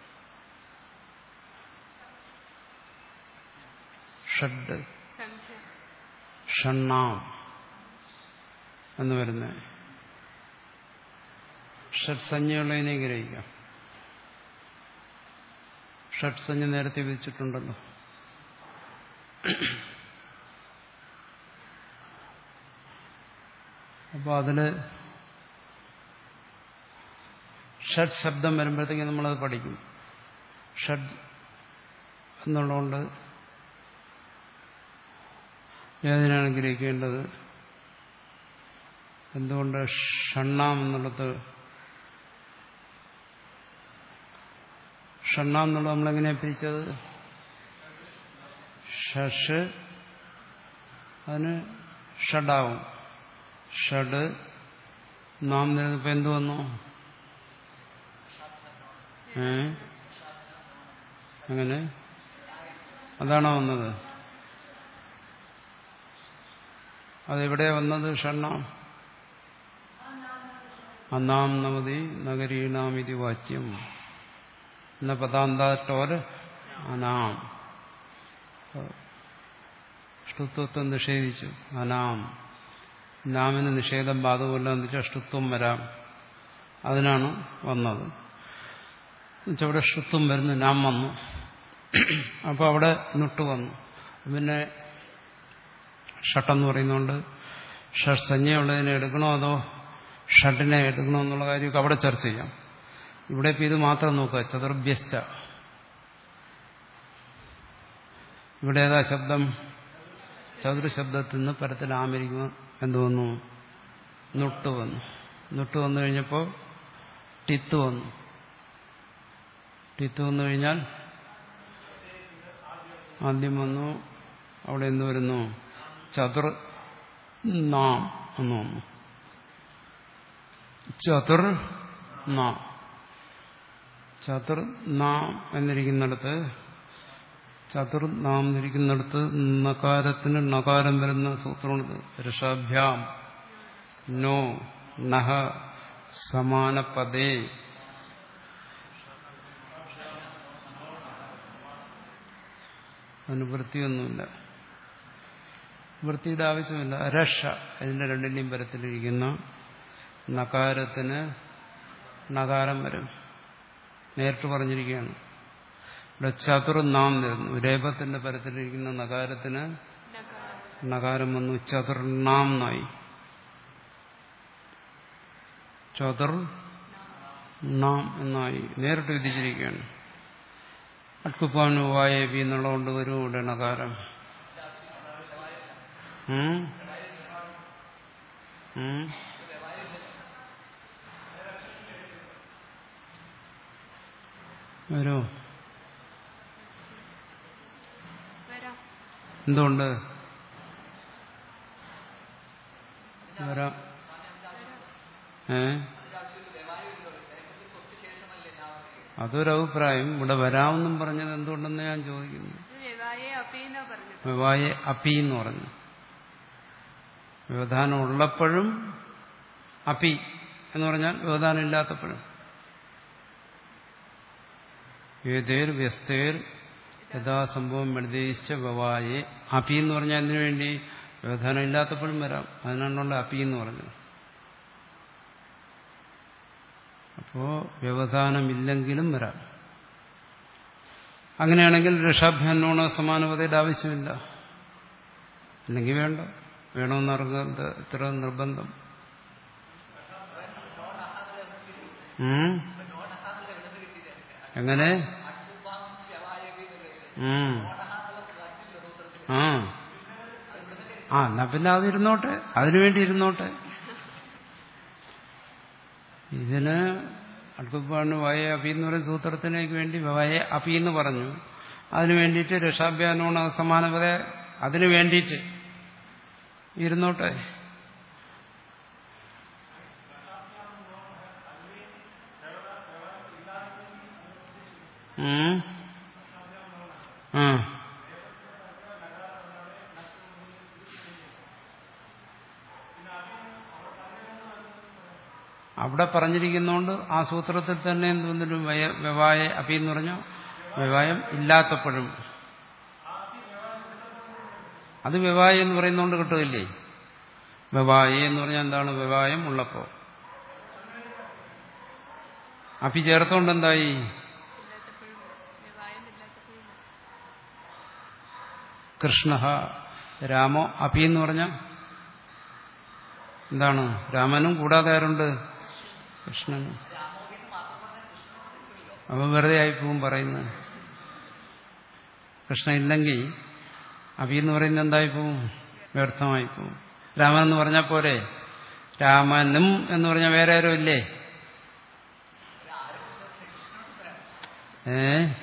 ഷഡ് സംഖ്യ ഷണ്ണാം എന്ന് വരുന്ന ഷഡ്സഞ്ജയുള്ളതിനെ ഗ്രഹിക്കാം ഷഡ്സഞ്ജ നേരത്തെ വിധിച്ചിട്ടുണ്ടല്ലോ അപ്പോൾ അതില് ഷഡ് ശബ്ദം വരുമ്പോഴത്തേക്ക് നമ്മളത് പഠിക്കും ഷഡ് എന്നുള്ളതുകൊണ്ട് ഏതിനാണ് ഗ്രഹിക്കേണ്ടത് എന്തുകൊണ്ട് ഷണ്ണാം എന്നുള്ളത് ഷണ്ണാം എന്നുള്ളത് നമ്മളെങ്ങനെയാ പിരിച്ചത് ഷഷ് അതിന് ഷഡാവും ഷഡ് നാം നിലനിൽപ്പോ എന്ത് വന്നു ഏ അങ്ങനെ അതാണോ വന്നത് അതെവിടെ വന്നത് ഷണ്ണാം അന്നാം നവതി നഗരീണാം ഇതി വാച്യം എന്ന പദാന്താറ്റോര് അനാം അഷ്ടുത്വത്തെ നിഷേധിച്ചു അനാം നാമിന് നിഷേധം ബാധകമല്ല എന്ന് വെച്ചാൽ അഷ്ടുത്വം വരാം അതിനാണ് വന്നത് എന്നുവെച്ചാൽ അവിടെ അഷ്ടുത്വം വരുന്നു നാം വന്നു അപ്പോൾ അവിടെ നുട്ട് വന്നു പിന്നെ ഷട്ടെന്ന് പറയുന്നതുകൊണ്ട് ഷഡ്സഞ്ജയുള്ളതിനെ എടുക്കണോ അതോ ഷഡിനെ എടുക്കണോ എന്നുള്ള കാര്യമൊക്കെ അവിടെ ചർച്ച ചെയ്യാം ഇവിടെ ഇപ്പം ഇത് മാത്രം നോക്കുക ചതുർഭ്യസ്ത ഇവിടെ ഏതാ ശബ്ദം ചതുർശബ്ദത്തിൽ നിന്ന് പരത്തിൽ ആമരിക്കുക എന്ത് വന്നു നുട്ട് വന്നു നുട്ട് വന്നു കഴിഞ്ഞപ്പോൾ ടിത്ത് വന്നു ടിത്ത് വന്നു കഴിഞ്ഞാൽ ആദ്യം വന്നു അവിടെ എന്ത് വരുന്നു ചതുർ നാം എന്ന് വന്നു ചതുർ നാം ചതുർ നാം എന്നിരിക്കുന്നിടത്ത് ചതുർ നാം എന്നിരിക്കുന്നിടത്ത് നകാരത്തിന് നകാരം വരുന്ന സൂത്രമാണിത് ഋഷഭ്യാം നോ നഹ സമാന പദേ അതിന് വൃത്തിയൊന്നുമില്ല വൃത്തിയുടെ ആവശ്യമില്ല രക്ഷ ഇതിന്റെ രണ്ടിന്റെയും പരത്തിലിരിക്കുന്ന നകാരത്തിന് നകാരം വരും നേരിട്ട് പറഞ്ഞിരിക്കുകയാണ് ഇവിടെ ചതുർ നാം വരുന്നു രേപത്തിന്റെ പരത്തിലിരിക്കുന്ന നകാരത്തിന് നകാരം നകാരം വന്നു ചതുർ നാം നായി ചതുർ നാം എന്നായി നേരിട്ട് വിധിച്ചിരിക്കുകയാണ് അട്ടുപ്പാനു വായബി എന്നുള്ളതുകൊണ്ട് വരും ഇവിടെ നകാരം ഉം? ഉം? വരുമോ വരാം എന്തുകൊണ്ട് വരാം ഏ അതൊരഭിപ്രായം ഇവിടെ വരാമെന്നും പറഞ്ഞത് എന്തുകൊണ്ടെന്ന് ഞാൻ ചോദിക്കുന്നു ഇത് വ്യവായെ അപ്പീന പറഞ്ഞു വിവായെ അപ്പി എന്ന് പറഞ്ഞു വ്യവധാനം ഉള്ളപ്പോഴും അപ്പി എന്ന് പറഞ്ഞാൽ വ്യവധാനം ഇല്ലാത്തപ്പോഴും ഏതേർ വ്യസ്തേർ യഥാസംഭവം നിർദ്ദേശിച്ച വവായെ അപ്പി എന്ന് പറഞ്ഞാൽ എന്തിനു വേണ്ടി വ്യവധാനം ഇല്ലാത്തപ്പോഴും വരാം അതിനാണുള്ള അപ്പി എന്ന് പറഞ്ഞത് അപ്പോ വ്യവധാനമില്ലെങ്കിലും വരാം അങ്ങനെയാണെങ്കിൽ രക്ഷാഭ്യാനോണ സമാനവതയുടെ ആവശ്യമില്ല അല്ലെങ്കിൽ വേണ്ട വേണമെന്ന് അറിഞ്ഞത് ഇത്ര നിർബന്ധം ഉം? എങ്ങനെ ഉം. ആ ആ എന്നാ പിന്നെ അതിരുന്നോട്ടെ അതിനുവേണ്ടി ഇരുന്നോട്ടെ ഇതിന് അടുപ്പാണ് വയ അപി എന്ന് പറയുന്ന സൂത്രത്തിനേക്ക് വേണ്ടി വയ അപി എന്ന് പറഞ്ഞു അതിനു വേണ്ടിയിട്ട് രക്ഷാഭ്യാനോണ സമാനത അതിനു വേണ്ടിയിട്ട് ഇരുന്നോട്ടെ ഉം. ആ അവിടെ പറഞ്ഞിരിക്കുന്നതുകൊണ്ട് ആ സൂത്രത്തിൽ തന്നെ എന്തൊന്നിലും വ്യവായ അപ്പി എന്ന് പറഞ്ഞാൽ വ്യവായം ഇല്ലാത്തപ്പോഴും അത് വ്യവായ എന്ന് പറയുന്നതുകൊണ്ട് കിട്ടുകയില്ലേ വ്യവായ എന്ന് പറഞ്ഞാൽ എന്താണ് വ്യവായം ഉള്ളപ്പോ അപ്പി ചേർത്തോണ്ട് എന്തായി ഇല്ലാത്തപ്പോഴും വ്യവായം ഇല്ലാത്തപ്പോഴും കൃഷ്ണ രാമോ അപ്പി എന്ന് പറഞ്ഞ എന്താണ് രാമനും കൂടാതെ ആരുണ്ട് കൃഷ്ണനും അവൻ വെറുതെ ആയിപ്പോവും പറയുന്നത് കൃഷ്ണൻ ഇല്ലെങ്കിൽ അഭി എന്ന് പറയുന്നത് എന്തായിപ്പോവും വ്യർത്ഥമായിപ്പോവും രാമൻ എന്ന് പറഞ്ഞാൽ പോരെ രാമനും എന്ന് പറഞ്ഞാൽ വേറെ ആരും ഇല്ലേ ഏ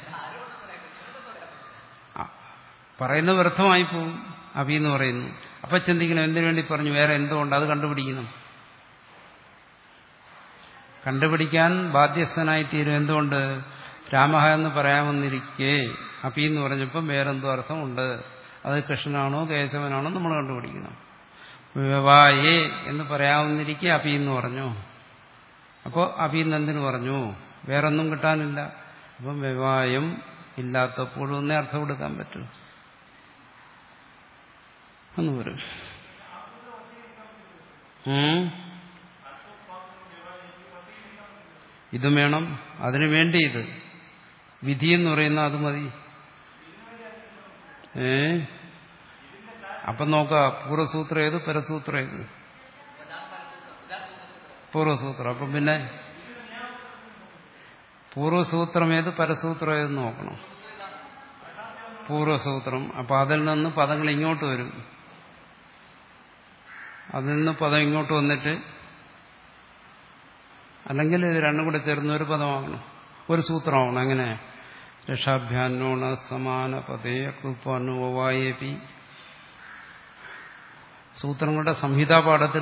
ആ, പറയുന്നത് വ്യർത്ഥമായി പോവും അഭി എന്ന് പറയുന്നു അപ്പൊ ചിന്തിക്കണം എന്തിനു വേണ്ടി പറഞ്ഞു വേറെ എന്തുകൊണ്ട് അത് കണ്ടുപിടിക്കണം കണ്ടുപിടിക്കാൻ ബാധ്യസ്ഥനായിത്തീരും എന്തുകൊണ്ട് രാമഹ എന്ന് പറയാമെന്നിരിക്കെ അപ്പി എന്ന് പറഞ്ഞപ്പം വേറെന്തോ അർത്ഥമുണ്ട് അത് കൃഷ്ണനാണോ കേശവനാണോ നമ്മൾ കണ്ടുപിടിക്കണം വ്യവായേ എന്ന് പറയാവുന്നിരിക്കെ അപ്പി എന്ന് പറഞ്ഞു അപ്പോൾ അപ്പി എന്ന് എന്തിനു പറഞ്ഞു വേറൊന്നും കിട്ടാനില്ല അപ്പം വ്യവായം ഇല്ലാത്തപ്പോഴും ഒന്നേ അർത്ഥം കൊടുക്കാൻ പറ്റൂ എന്ന് പറയും ഉം. ഇതും വേണം അതിനു വേണ്ടി ഇത് വിധി എന്ന് പറയുന്ന അത് മതി ഏ അപ്പം നോക്ക പൂർവ്വസൂത്രം ഏത് പരസൂത്രം ഏത് പൂർവ്വസൂത്രം അപ്പം പിന്നെ പൂർവ്വസൂത്രം ഏത് പരസൂത്രം ഏത് നോക്കണം പൂർവ്വസൂത്രം അപ്പൊ അതിൽ നിന്ന് പദങ്ങൾ ഇങ്ങോട്ട് വരും അതിൽ നിന്ന് പദം ഇങ്ങോട്ട് വന്നിട്ട് അല്ലെങ്കിൽ ഇത് രണ്ടും കൂടെ ചേർന്ന് ഒരു പദമാകണം ഒരു സൂത്രമാവണം അങ്ങനെ രക്ഷാഭ്യാനോണ സമാന പദേ കൃപ്പാനുവായേപി സൂത്രങ്ങളുടെ സംഹിതാ പാഠത്തിൽ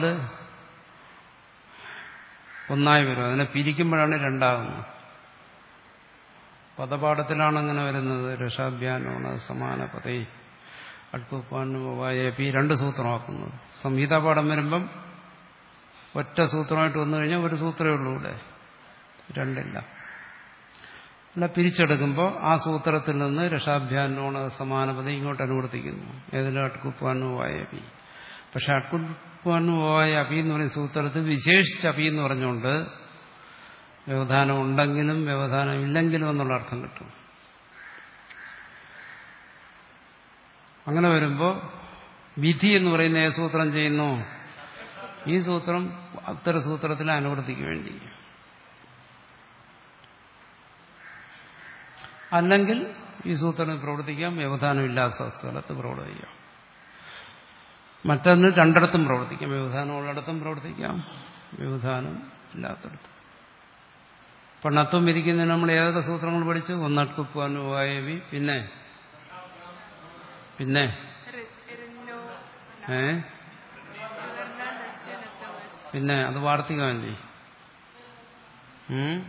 ഒന്നായി വരും അതിനെ പിരിക്കുമ്പോഴാണ് രണ്ടാകുന്നത് പദപാഠത്തിലാണ് അങ്ങനെ വരുന്നത് രക്ഷാഭ്യാനോണ സമാന പദേ അടുപ്പാനുവായേപി രണ്ട് സൂത്രമാക്കുന്നത് സംഹിതാ പാഠം വരുമ്പം ഒറ്റ സൂത്രമായിട്ട് വന്നു കഴിഞ്ഞാൽ ഒരു സൂത്രമേ ഉള്ളൂ ഇവിടെ രണ്ടില്ല അല്ല പിരിച്ചെടുക്കുമ്പോൾ ആ സൂത്രത്തിൽ നിന്ന് രക്ഷാഭ്യാനോണ സമാനപതി ഇങ്ങോട്ട് അനുവർത്തിക്കുന്നു ഏതിലും അട്കുപ്പാനു വായപി പക്ഷെ അട്കുപ്പാനു വായ അപി എന്ന് പറയുന്ന സൂത്രത്തിൽ വിശേഷിച്ച് അപി എന്ന് പറഞ്ഞുകൊണ്ട് വ്യവധാനം ഉണ്ടെങ്കിലും വ്യവധാനം ഇല്ലെങ്കിലും എന്നുള്ള അർത്ഥം കിട്ടും അങ്ങനെ വരുമ്പോൾ വിധി എന്ന് പറയുന്ന ഏത് സൂത്രം ചെയ്യുന്നു ഈ സൂത്രം അത്തര സൂത്രത്തിലെ അനുവൃത്തിക്ക് വേണ്ടി അല്ലെങ്കിൽ ഈ സൂത്രം പ്രവർത്തിക്കാം വ്യവധാനമില്ലാത്ത സ്ഥലത്ത് പ്രവർത്തിക്കാം മറ്റൊന്ന് രണ്ടിടത്തും പ്രവർത്തിക്കാം വ്യവധാനം ഉള്ളിടത്തും പ്രവർത്തിക്കാം വ്യവധാനം ഇല്ലാത്തടത്തും പണത്വം വിരിക്കുന്നതിന് നമ്മൾ ഏതൊക്കെ സൂത്രങ്ങൾ പഠിച്ചു ഒന്നട്ടുപ്പാനുവായവി പിന്നെ പിന്നെ ഇറിന്നോ ഏ ഇവർന്ന നശ്യനത്തമച്ച് പിന്നെ അത് വാർത്തികമല്ലേ ഉം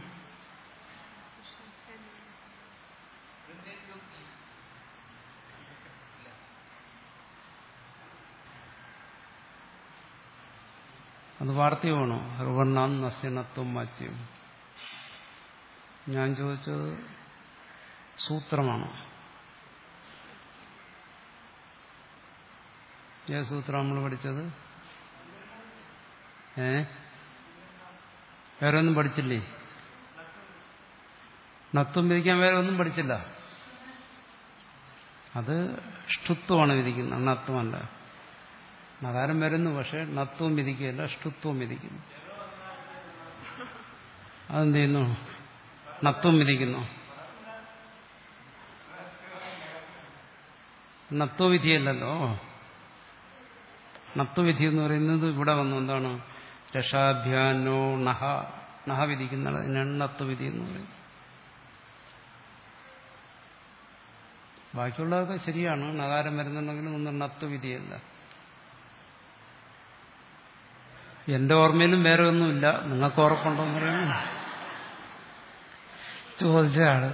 അത് വാർത്തകമാണോ റുവർണ്ണാം നസ്യനത്വം മത്സ്യം ഞാൻ ചോദിച്ചത് സൂത്രമാണോ ഏത് സൂത്രം നമ്മൾ പഠിച്ചത് ഏ വേറെ ഒന്നും പഠിച്ചില്ലേ നത്വം വിധിക്കാൻ വേറെ ഒന്നും പഠിച്ചില്ല അത് ഷ്ടുത്വമാണ് വിധിക്കുന്നത് നത്വമല്ല നകാരം വരുന്നു പക്ഷെ നത്വം വിധിക്കുകയല്ല ഷ്ടുത്വം വിധിക്കുന്നു അതെന്ത് ചെയ്യുന്നു നത്വം വിധിക്കുന്നു നത്വവിധിയല്ലല്ലോ നത്വവിധി എന്ന് പറയുന്നത് ഇവിടെ വന്നു എന്താണ് രക്ഷാഭ്യാനോ നഹ നഹ വിധിക്കുന്നത് അതിനാണ് നത്വവിധി എന്ന് പറയുന്നത് ബാക്കിയുള്ളതൊക്കെ ശരിയാണ് നകാരം വരുന്നുണ്ടെങ്കിലും ഒന്നും നത്വ വിധിയല്ല എന്റെ ഓർമ്മയിലും വേറെ ഒന്നുമില്ല നിങ്ങൾക്ക് ഉറപ്പുണ്ടോ എന്ന് പറയുന്നു ചോദിച്ച ആള്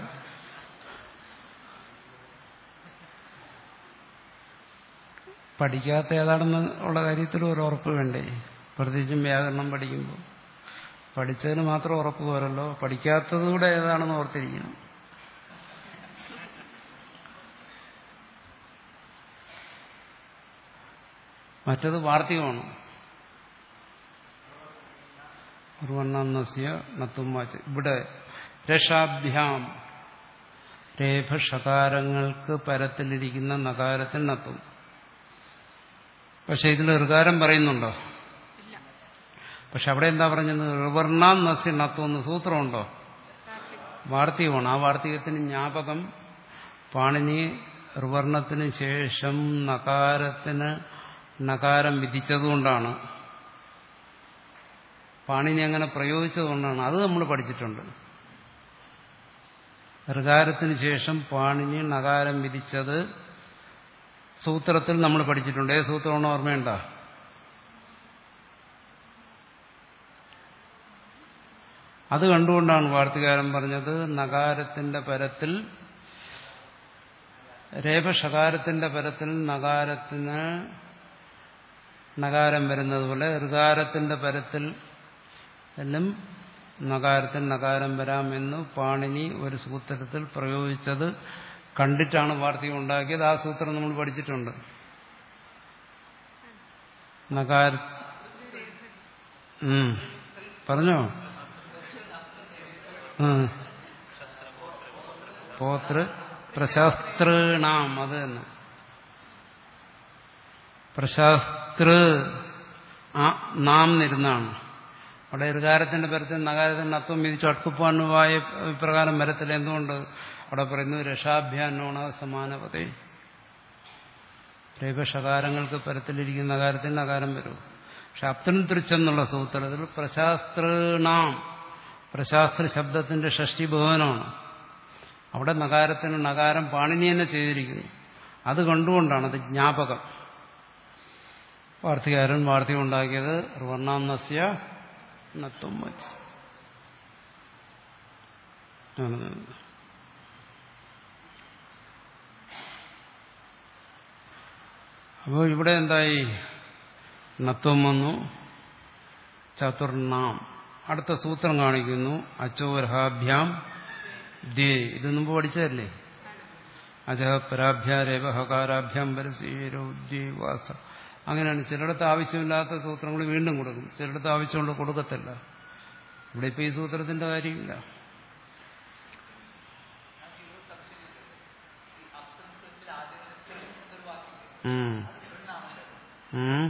പഠിക്കാത്ത ഏതാണെന്ന് ഉള്ള കാര്യത്തിൽ ഒരു ഉറപ്പ് വേണ്ടേ പ്രത്യേകിച്ചും വ്യാകരണം പഠിക്കുമ്പോൾ പഠിച്ചതിന് മാത്രം ഉറപ്പ് പോരല്ലോ പഠിക്കാത്തതുകൂടെ ഏതാണെന്ന് ഓർത്തിരിക്കണം മറ്റത് വാർത്തികമാണ് ഉർവണ്ണസ്യ നത്തുമാച്ച് ഇവിടെ രഷാഭ്യാം രേഫഷകാരങ്ങൾക്ക് പരത്തിലിരിക്കുന്ന നകാരത്തിൽ നത്തും പക്ഷെ ഇതിൽ ഋകാരം പറയുന്നുണ്ടോ ഇല്ല പക്ഷെ അവിടെ എന്താ പറഞ്ഞത് ഋവർണാം നസ്യ നത്വം എന്ന് സൂത്രമുണ്ടോ കാർത്തിക് വാർത്തികമാണ് ആ വാർത്തികത്തിന് ജ്ഞാപകം പാണിനി ഋവർണത്തിന് ശേഷം നകാരത്തിന് നകാരം വിധിച്ചതുകൊണ്ടാണ് പാണിനി അങ്ങനെ പ്രയോഗിച്ചതുകൊണ്ടാണ് അത് നമ്മൾ പഠിച്ചിട്ടുണ്ട് ഋകാരത്തിന് ശേഷം പാണിനി നകാരം വിധിച്ചത് സൂത്രത്തിൽ നമ്മൾ പഠിച്ചിട്ടുണ്ട് ഏത് സൂത്രമാണ് ഓർമ്മയുണ്ടോ അത് കണ്ടുകൊണ്ടാണ് വാർത്തികാരൻ പറഞ്ഞത് നകാരത്തിന്റെ പരത്തിൽ രേപഷകാരത്തിന്റെ പരത്തിൽ നകാരത്തിന് നകാരം വരുന്നത് പോലെ ഋകാരത്തിന്റെ പരത്തിൽ എല്ലാം നകാരത്തിൽ നകാരം വരാമെന്ന് പാണിനി ഒരു സൂത്രത്തിൽ പ്രയോഗിച്ചത് കണ്ടിട്ടാണ് വാർത്തകം ഉണ്ടാക്കിയത് ആ സൂത്രം നമ്മൾ പഠിച്ചിട്ടുണ്ട് നകാര ഉം. പറഞ്ഞോ ഉം. പോതൃ പ്രശസ്തൃണാം അത് തന്നെ പ്രശസ്തൃ ആ നാം നിരുന്നാണ് അവിടെ ഋകാരത്തിന്റെ പരത്തിൽ നകാരത്തിന്റെ അത്വം വിധിച്ചു അടുക്കുപ്പാണുവായ പ്രകാരം വരത്തില്ല എന്തുകൊണ്ട് അവിടെ പറയുന്നു രക്ഷാഭ്യാനോണ സമാനപതേ രേഖഷകാരങ്ങൾക്ക് പരത്തിലിരിക്കുന്ന നകാരത്തിന് നകാരം വരും പക്ഷെ അപ്തൻ തിരിച്ചെന്നുള്ള സൂത്രത്തിൽ പ്രശാസ്തൃണാം പ്രശാസ്ത്ര ശബ്ദത്തിന്റെ ഷഷ്ടി ഭവനമാണ് അവിടെ നകാരത്തിന് നകാരം പാണിനി തന്നെ ചെയ്തിരിക്കുന്നു അത് കണ്ടുകൊണ്ടാണ് അത് ജ്ഞാപകം വാർത്തികാരൻ വാർത്തകം ഉണ്ടാക്കിയത് വർണ്ണാം നസ്യ നത്വം വച്ച് അപ്പോൾ ഇവിടെ എന്തായി നത്വം വന്നു ചതുർണാം അടുത്ത സൂത്രം കാണിക്കുന്നു അച്ചോരഹാഭ്യാം ദ്വേ ഇത് മുമ്പ് പഠിച്ചതല്ലേ അജഹ പരാഭ്യാരേവ ഹകാരാഭ്യാം പരസീരോ വാസ അങ്ങനെയാണ് ചിലയിടത്ത് ആവശ്യമില്ലാത്ത സൂത്രങ്ങൾ വീണ്ടും കൊടുക്കും ചിലയിടത്ത് ആവശ്യമുള്ള കൊടുക്കത്തില്ല ഇവിടെ ഇപ്പൊ ഈ സൂത്രത്തിന്റെ കാര്യമില്ല ഉം. ഉം.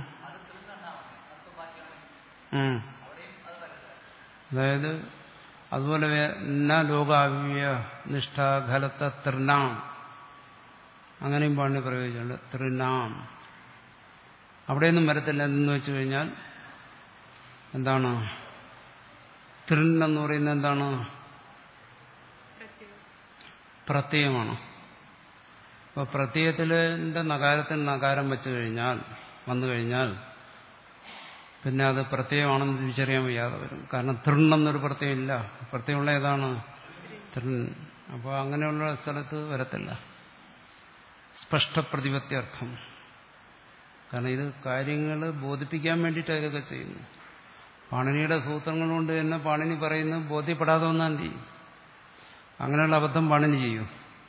ഉം. അതായത് അതുപോലെ ന ലോകാവ്യ നിഷ്ഠ ഖലത്ത തൃണാം അങ്ങനെയും പാണ്ഡ്യ പ്രയോഗിച്ചിട്ടുണ്ട് തൃണാം അവിടെയൊന്നും വരത്തില്ല എന്ന് വെച്ചു കഴിഞ്ഞാൽ എന്താണ് തൃൺ എന്ന് പറയുന്നത് എന്താണ് പ്രത്യേകം പ്രത്യയമാണ് അപ്പോൾ പ്രത്യയത്തിൻ്റെ നകാരത്തിന് നകാരം വെച്ചു കഴിഞ്ഞാൽ വന്നു കഴിഞ്ഞാൽ പിന്നെ അത് പ്രത്യയമാണെന്ന് തിരിച്ചറിയാൻ വയ്യാതെ വരും കാരണം തൃണെന്നൊരു പ്രത്യയം ഇല്ല പ്രത്യയമുള്ള ഏതാണ് തൃൺ അപ്പോൾ അങ്ങനെയുള്ള സ്ഥലത്ത് വരത്തില്ല സ്പഷ്ട പ്രതിപത്യർത്ഥം കാരണം ഇത് കാര്യങ്ങൾ ബോധിപ്പിക്കാൻ വേണ്ടിയിട്ടാണ് ഇതൊക്കെ ചെയ്യുന്നു പാണിനിയുടെ സൂത്രങ്ങൾ കൊണ്ട് തന്നെ പാണിനി പറയുന്നത് ബോധ്യപ്പെടാതെ വന്നാൽ എന്ത് ചെയ്യും അങ്ങനെയുള്ള അബദ്ധം പാണിനി ചെയ്യും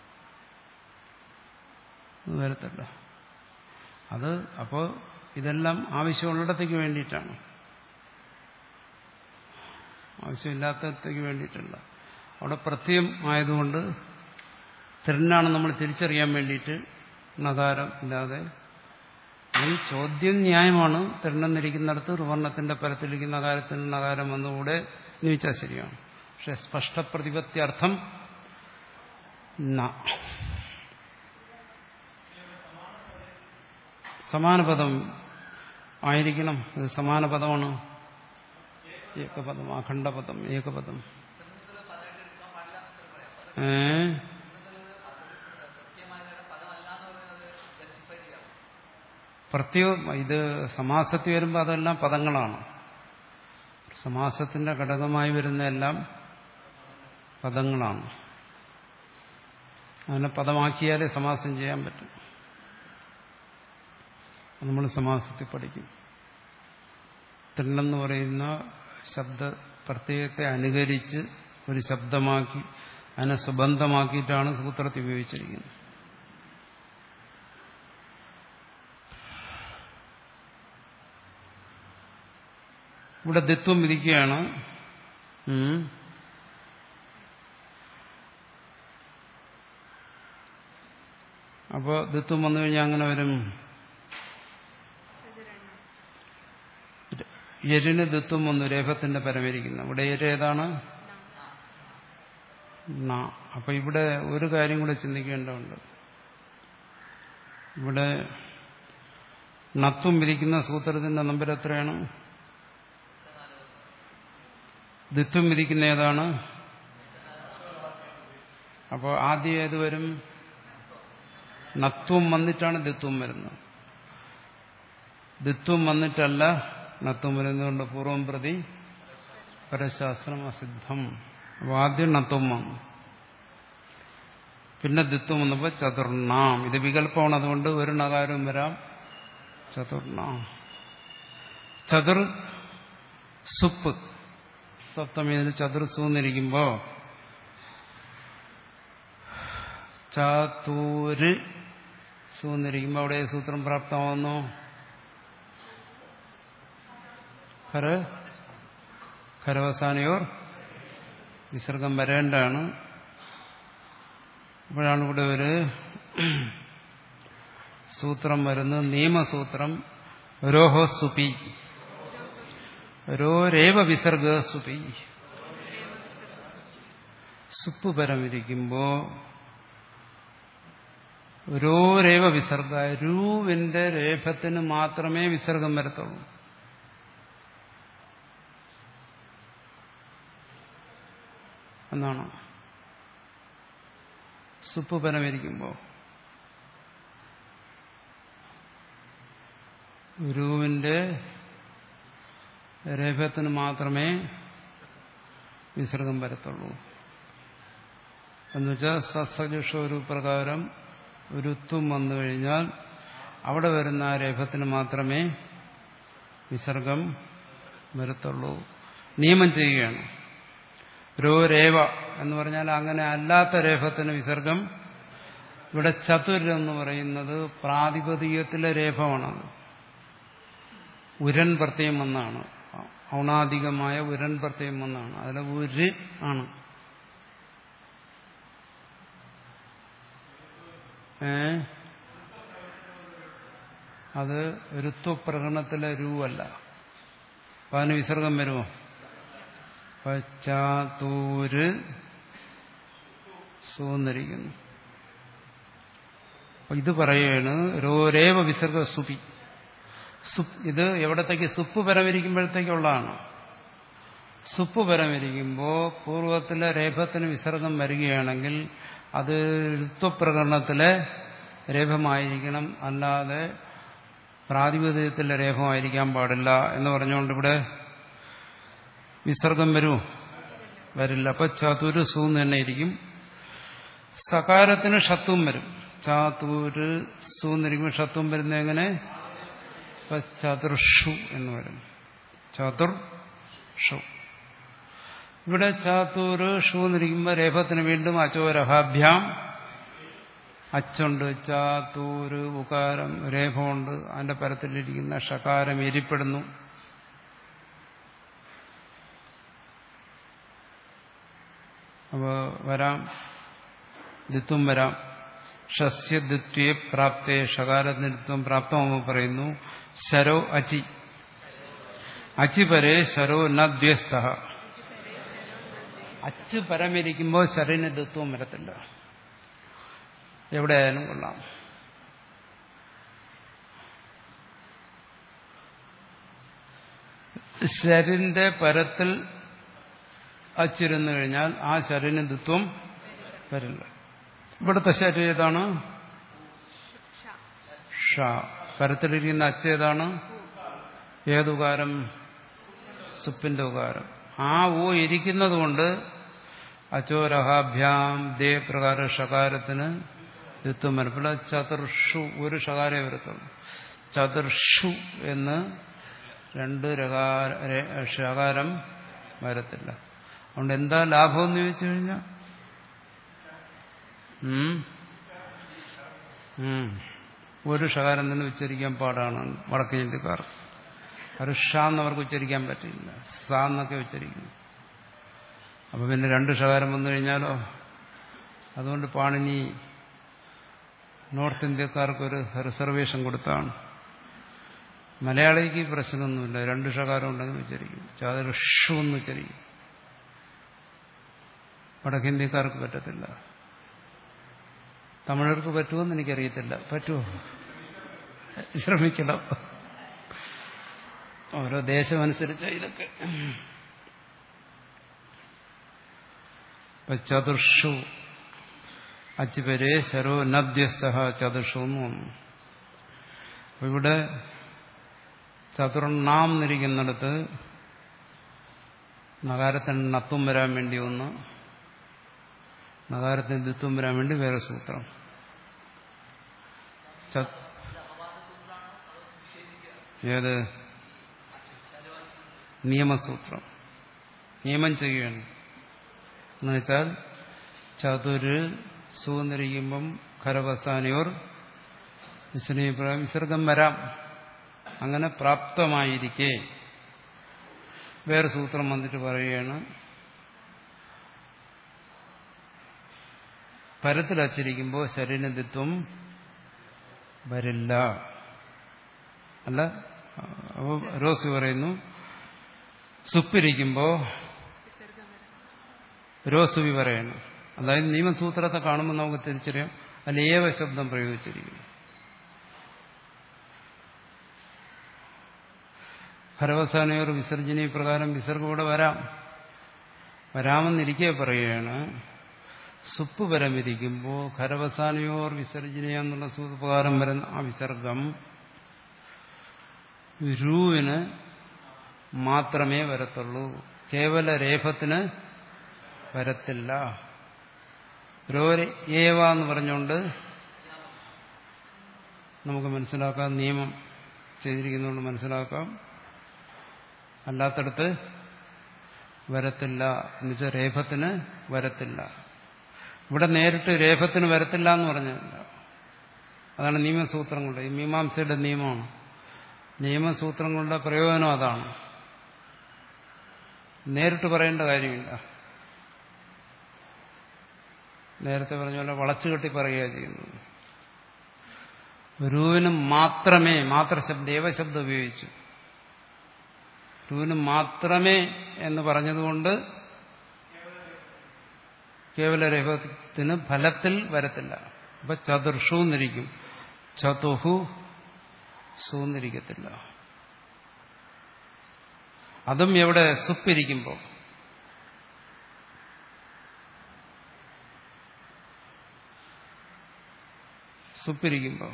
അത് വരത്തില്ല അത് അപ്പോൾ ഇതെല്ലാം ആവശ്യമുള്ളിടത്തേക്ക് വേണ്ടിയിട്ടാണ് ആവശ്യമില്ലാത്തടത്തേക്ക് വേണ്ടിയിട്ടല്ല അവിടെ പ്രത്യം ആയതുകൊണ്ട് തിരുനാണ് നമ്മൾ തിരിച്ചറിയാൻ വേണ്ടിയിട്ട് നകാരം ഇല്ലാതെ ഈ ചോദ്യം ന്യായമാണ് തിരുണെന്നിരിക്കുന്നിടത്ത് റുവർണത്തിന്റെ പരത്തിലിരിക്കുന്ന നകാരത്തിന് നകാരം വന്നുകൂടെ എന്ന് ചോദിച്ചാൽ ശരിയാണ് പക്ഷെ സ്പഷ്ട പ്രതിപത്യർത്ഥം ന സമാന പദം ആയിരിക്കണം ഇത് സമാന പദമാണ് ഏകപദം അഖണ്ഡപദം ഏകപദം ഏ പ്രത്യേകം ഇത് സമാസത്തിൽ വരുമ്പോൾ അതെല്ലാം പദങ്ങളാണ് സമാസത്തിന്റെ ഘടകമായി വരുന്ന എല്ലാം പദങ്ങളാണ് അതിനെ പദമാക്കിയാലേ സമാസം ചെയ്യാൻ പറ്റും അത് നമ്മൾ സമാസത്തിൽ പഠിക്കും ത്രില്ലെന്ന് പറയുന്ന ശബ്ദ പ്രത്യയത്തെ അനുകരിച്ച് ഒരു ശബ്ദമാക്കി അതിനെ സുബന്ധമാക്കിയിട്ടാണ് സൂത്രത്തിൽ ഉപയോഗിച്ചിരിക്കുന്നത് ഇവിടെ ദിത്വം വിധിക്കുകയാണ് ഉം. അപ്പോൾ ദിത്വം വന്നു കഴിഞ്ഞാൽ അങ്ങനെ വരും എരിന് ദിത്വം വന്നു രേഖത്തിന്റെ പരമരിക്കുന്നു ഇവിടെ എര് ഏതാണ് ണ. അപ്പൊ ഇവിടെ ഒരു കാര്യം കൂടെ ചിന്തിക്കേണ്ടതുണ്ട് ഇവിടെ നത്വം വിധിക്കുന്ന സൂത്രത്തിന്റെ നമ്പർ എത്രയാണ് ദിത്വം വിധിക്കുന്ന ഏതാണ് അപ്പോൾ ആദ്യം ഏത് വരും നത്വം വന്നിട്ടാണ് ദിത്വം വരുന്നത് ദിത്വം വന്നിട്ടല്ല നത്വം വരുന്നതുകൊണ്ട് പൂർവം പ്രതി പരശാസ്ത്രം അസിദ്ധം അപ്പോൾ ആദ്യം നത്വം വന്നു പിന്നെ ദിത്വം വന്നപ്പോൾ ചതുർണാം ഇത് വികല്പമാണ് അതുകൊണ്ട് ഒരു നകാരവും വരാം ചതുർണാം ചതുർ സുപ്പ് സപ്തമീതിന് ചതുർസൂന്നിരിക്കുമ്പോ ചാത്തൂര് സൂന്നിരിക്കുമ്പോ അവിടെ ഏത് സൂത്രം പ്രാപ്തമാവുന്നു ഖര ഖരവസാനയോർ വിസർഗം വരേണ്ടാണ് ഇപ്പോഴാണ് ഇവിടെ ഒരു സൂത്രം വരുന്നത് നിയമസൂത്രം രോഹോ സുപി രോരേവ വിസർഗ സുപി സുപ്പ് പരമിരിക്കുമ്പോ രോരേവ വിസർഗ രൂവിന്റെ രേഖത്തിന് മാത്രമേ വിസർഗം വരത്തുള്ളൂ എന്നാണ് സുപ്പ് പരമിരിക്കുമ്പോ രൂവിന്റെ രേഖത്തിന് മാത്രമേ വിസർഗം വരത്തുള്ളൂ എന്നുവെച്ചാൽ സസജുഷ ഒരു പ്രകാരം ഒരുത്വം വന്നു കഴിഞ്ഞാൽ അവിടെ വരുന്ന ആ രേഖത്തിന് മാത്രമേ വിസർഗം വരത്തുള്ളൂ നിയമം ചെയ്യുകയാണ് രോ രേവ എന്ന് പറഞ്ഞാൽ അങ്ങനെ അല്ലാത്ത രേഖത്തിന് വിസർഗം ഇവിടെ ചതുർ എന്ന് പറയുന്നത് പ്രാതിപതികത്തിലെ രേഖമാണത് ഉരൻ പ്രത്യയം എന്നാണ് ഔണാധികമായ ഉരൻ പ്രത്യയം എന്നാണ് അതിലെ ഉര് ആണ് ഏ അത് ഋത്വപ്രകടനത്തിലെ രൂവല്ല അപ്പൊ അതിന് വിസർഗം വരുമോ പച്ചാത്തൂര് സൂന്നിരിക്കുന്നു അപ്പൊ ഇത് പറയാണ് രോരേവ വിസർഗ സുപി സുപ്പ് ഇത് എവിടത്തേക്ക് സുപ്പ് പരമിരിക്കുമ്പോഴത്തേക്കുള്ളതാണ് സുപ്പ് പരമിരിക്കുമ്പോൾ പൂർവ്വത്തിലെ രേഖത്തിന് വിസർഗം വരികയാണെങ്കിൽ അത് ഋത്വപ്രകടനത്തിലെ രേഖമായിരിക്കണം അല്ലാതെ പ്രാതിപതികത്തിലെ രേഖമായിരിക്കാൻ പാടില്ല എന്ന് പറഞ്ഞുകൊണ്ട് ഇവിടെ വിസർഗം വരുമോ വരില്ല അപ്പൊ ചതുര് സൂന്ന് തന്നെ ഇരിക്കും സകാരത്തിന് ഷത്വം വരും ചാത്തൂര് സൂന്നിരിക്കുമ്പോൾ ഷത്വം വരുന്നത് എങ്ങനെ ഇപ്പൊ ചതുർഷു എന്ന് വരും ചതുർഷു ഇവിടെ ചാത്തൂര് ഷു എന്നിരിക്കുമ്പോൾ രേഖത്തിന് വീണ്ടും അച്ചോരഹാഭ്യാം അച്ചുണ്ട് ചാത്തൂര് ഉകാരം രേഖമുണ്ട് അതിന്റെ പരത്തിലിരിക്കുന്ന ഷകാരം എരിപ്പെടുന്നു അപ്പോൾ വരാം ദിത്വം വരാം ഷസ്യദിത്വേ പ്രാപ്തേ ഷകാരദിത്വം പ്രാപ്തമാകുമ്പോൾ പറയുന്നു ശരോ അചി അചിപരെ ശരോ നദ്വ്യസ്ത അച്ച് പരമിരിക്കുമ്പോൾ ശരീര ദിത്വം വരത്തില്ല എവിടെയായാലും കൊള്ളാം ശരിന്റെ പരത്തിൽ അച്ചിരുന്നു കഴിഞ്ഞാൽ ആ ശരീരദിത്വം വരില്ല ഇവിടുത്തെ ശരീരം ഏതാണ് ഷ പരത്തിലിരിക്കുന്ന അച്ച് ഏതാണ് ഏതുകാരം സുപ്പിന്റെ ഉകാരം ആ ഓ ഇരിക്കുന്നത് കൊണ്ട് അച്ചോരഹാഭ്യാം ദേ പ്രകാര ഷകാരത്തിന് യുദ്ധം വരപ്പില്ല ചതുർഷു ഒരു ഷകാരേ വരത്തുള്ളൂ ചതുർഷു എന്ന് രണ്ട് രകാര രെ- ഷകാരം വരത്തില്ല അതുകൊണ്ട് എന്താ ലാഭം എന്ന് ചോദിച്ചു കഴിഞ്ഞാൽ ഉം? ഉം. ഒരു ഷകാരം തന്നെ ഉച്ചരിക്കാൻ പാടാണ് വടക്കേ ഇന്ത്യക്കാർ ഒരു ഷ എന്നവർക്ക് ഉച്ചരിക്കാൻ പറ്റില്ല സ എന്നൊക്കെ ഉച്ചരിക്കുന്നു അപ്പൊ പിന്നെ രണ്ട് ഷകാരം വന്നു കഴിഞ്ഞാലോ അതുകൊണ്ട് പാണിനി നോർത്ത് ഇന്ത്യക്കാർക്കൊരു റിസർവേഷൻ കൊടുത്താണ് മലയാളിക്ക് പ്രശ്നമൊന്നുമില്ല രണ്ട് ഷകാരം ഉണ്ടെങ്കിൽ ഉച്ചരിക്കും ചാതൊരു ഷു എന്ന് ഉച്ചരിക്കും വടക്കേന്ത്യക്കാർക്ക് പറ്റത്തില്ല തമിഴർക്ക് പറ്റുമെന്ന് എനിക്കറിയത്തില്ല പറ്റുമോ ശ്രമിക്കണം ഓരോ ദേശമനുസരിച്ച് ഇതൊക്കെ ഇപ്പൊ ചതുർഷു അച്ചുപരെ ശരോ നദ്യസ്ഥ ചതുർഷു എന്ന് വന്നു അപ്പൊ ഇവിടെ ചതുർണ്ണാം എന്നിരിക്കുന്നിടത്ത് നഗാരത്തിന് നത്വം വരാൻ വേണ്ടി ഒന്ന് നഗാരത്തിന് ദിത്വം വരാൻ വേണ്ടി വേറെ സൂത്രം ച- ഏത് നിയമസൂത്രം നിയമം ചെയ്യുകയാണ് എന്ന് വെച്ചാൽ ചതുര് സൂന്നിരിക്കുമ്പം ഖരവസാനിയോർ വിസ്നീപ്രായം വിസർഗം വരാം അങ്ങനെ പ്രാപ്തമായിരിക്കെ വേറെ സൂത്രം വന്നിട്ട് പറയുകയാണ് പരത്തിലച്ചിരിക്കുമ്പോൾ ശരീരദിത്വം വരില്ല അല്ല അപ്പോൾ റോസി പറയുന്നു സുപ്പിരിക്കുമ്പോൾ വിസർഗം വരാം രോസുവി പറയണം അതായത് നിയമസൂത്രത്തെ കാണുമ്പോൾ നമുക്ക് തിരിച്ചറിയാം അതിൽ ഏവ ശബ്ദം പ്രയോഗിച്ചിരിക്കുന്നു ഭരവസാനയോർ വിസർജനീയ പ്രകാരം വിസർഗം ഇവിടെ വരാം വരാമെന്നിരിക്കെ പറയുകയാണ് സുപ്പ് പരമിരിക്കുമ്പോൾ ഖരവസാനയോർ വിസർജനീയ എന്നുള്ള സൂത്രപ്രകാരം വരുന്ന ആ വിസർഗം രൂവിന് മാത്രമേ വരത്തുള്ളൂ കേവല രേഫത്തിന് വരത്തില്ല രോരെ ഏവ എന്ന് പറഞ്ഞുകൊണ്ട് നമുക്ക് മനസ്സിലാക്കാം നിയമം ചെയ്തിരിക്കുന്നതുകൊണ്ട് മനസ്സിലാക്കാം അല്ലാത്തടത്ത് വരത്തില്ല എന്നുവെച്ചാൽ രേഫത്തിന് വരത്തില്ല ഇവിടെ നേരിട്ട് രേഫത്തിന് വരത്തില്ല എന്ന് പറഞ്ഞില്ല അതാണ് നിയമസൂത്രങ്ങളുടെ ഈ മീമാംസയുടെ നിയമമാണ് നിയമസൂത്രങ്ങളുടെ പ്രയോജനം അതാണ് നേരിട്ട് പറയേണ്ട കാര്യമില്ല നേരത്തെ പറഞ്ഞ പോലെ വളച്ചുകെട്ടി പറയുക ചെയ്യുന്നത് രൂവിന് മാത്രമേ മാത്രശബ്ദം ഏവശബ്ദം ഉപയോഗിച്ചു രൂവിന് മാത്രമേ എന്ന് പറഞ്ഞതുകൊണ്ട് കേവല രേഖത്തിന് ഫലത്തിൽ വരത്തില്ല അപ്പൊ ചതുർഷു എന്നിരിക്കും ചതുഹു സൂന്നിരിക്കത്തില്ല അതും എവിടെ സുപ്പിരിക്കുമ്പോൾ സുപ്പിരിക്കുമ്പോൾ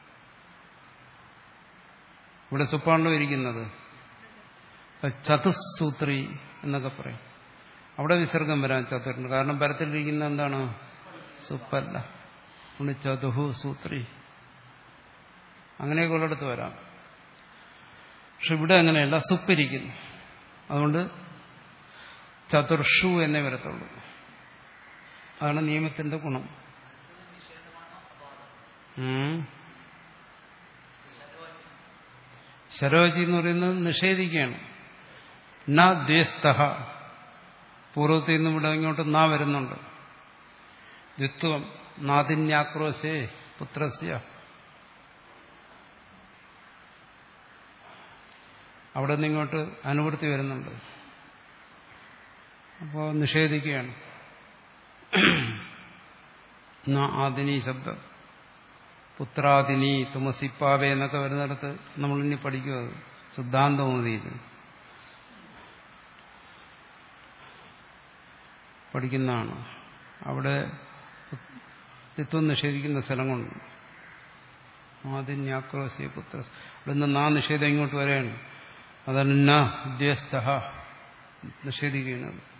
ഇവിടെ സുപ്പാണല്ലോ ഇരിക്കുന്നത് അപ്പൊ ചതുസൂത്രി എന്നൊക്കെ പറയും അവിടെ വിസർഗം വരാൻ ചതുരുണ്ട് കാരണം പരത്തിലിരിക്കുന്ന എന്താണ് സുപ്പല്ല അതുകൊണ്ട് ചതുഹു സൂത്രി അങ്ങനെയൊക്കെ ഉള്ളിടത്ത് വരാം പക്ഷെ ഇവിടെ അങ്ങനെയല്ല സുപ്പിരിക്കുന്നു അതുകൊണ്ട് ചതുർഷു എന്നേ വരത്തുള്ളൂ അതാണ് നിയമത്തിന്റെ ഗുണം ഉം. ശരോചി എന്ന് പറയുന്നത് നിഷേധിക്കുകയാണ് ന ദ്വേസ്ത പൂർവ്വത്തിൽ നിന്നും ഇവിടെ ഇങ്ങോട്ട് നാ വരുന്നുണ്ട് ദ്വിത്വം നാദിന്യാക്രോശേ പുത്രസ്യ അവിടെ നിന്ന് ഇങ്ങോട്ട് അനുവൃത്തി വരുന്നുണ്ട് അപ്പോൾ നിഷേധിക്കുകയാണ് ന ആദിനി ശബ്ദം പുത്രാദിനി തുമസിപ്പാവെ എന്നൊക്കെ വരുന്നിടത്ത് നമ്മൾ ഇനി പഠിക്കുക സിദ്ധാന്തമതിയിൽ പഠിക്കുന്നതാണ് അവിടെ ചിത്വം നിഷേധിക്കുന്ന സ്ഥലങ്ങളുണ്ട് ആദിന്യാക്രോശിയ പുത്ര ഇവിടെ നിന്ന് നാ നിഷേധം ഇങ്ങോട്ട് വരെയാണ് അതാണ് ന ഉദ്യസ്ഥ നിഷേധിക്കുന്നത്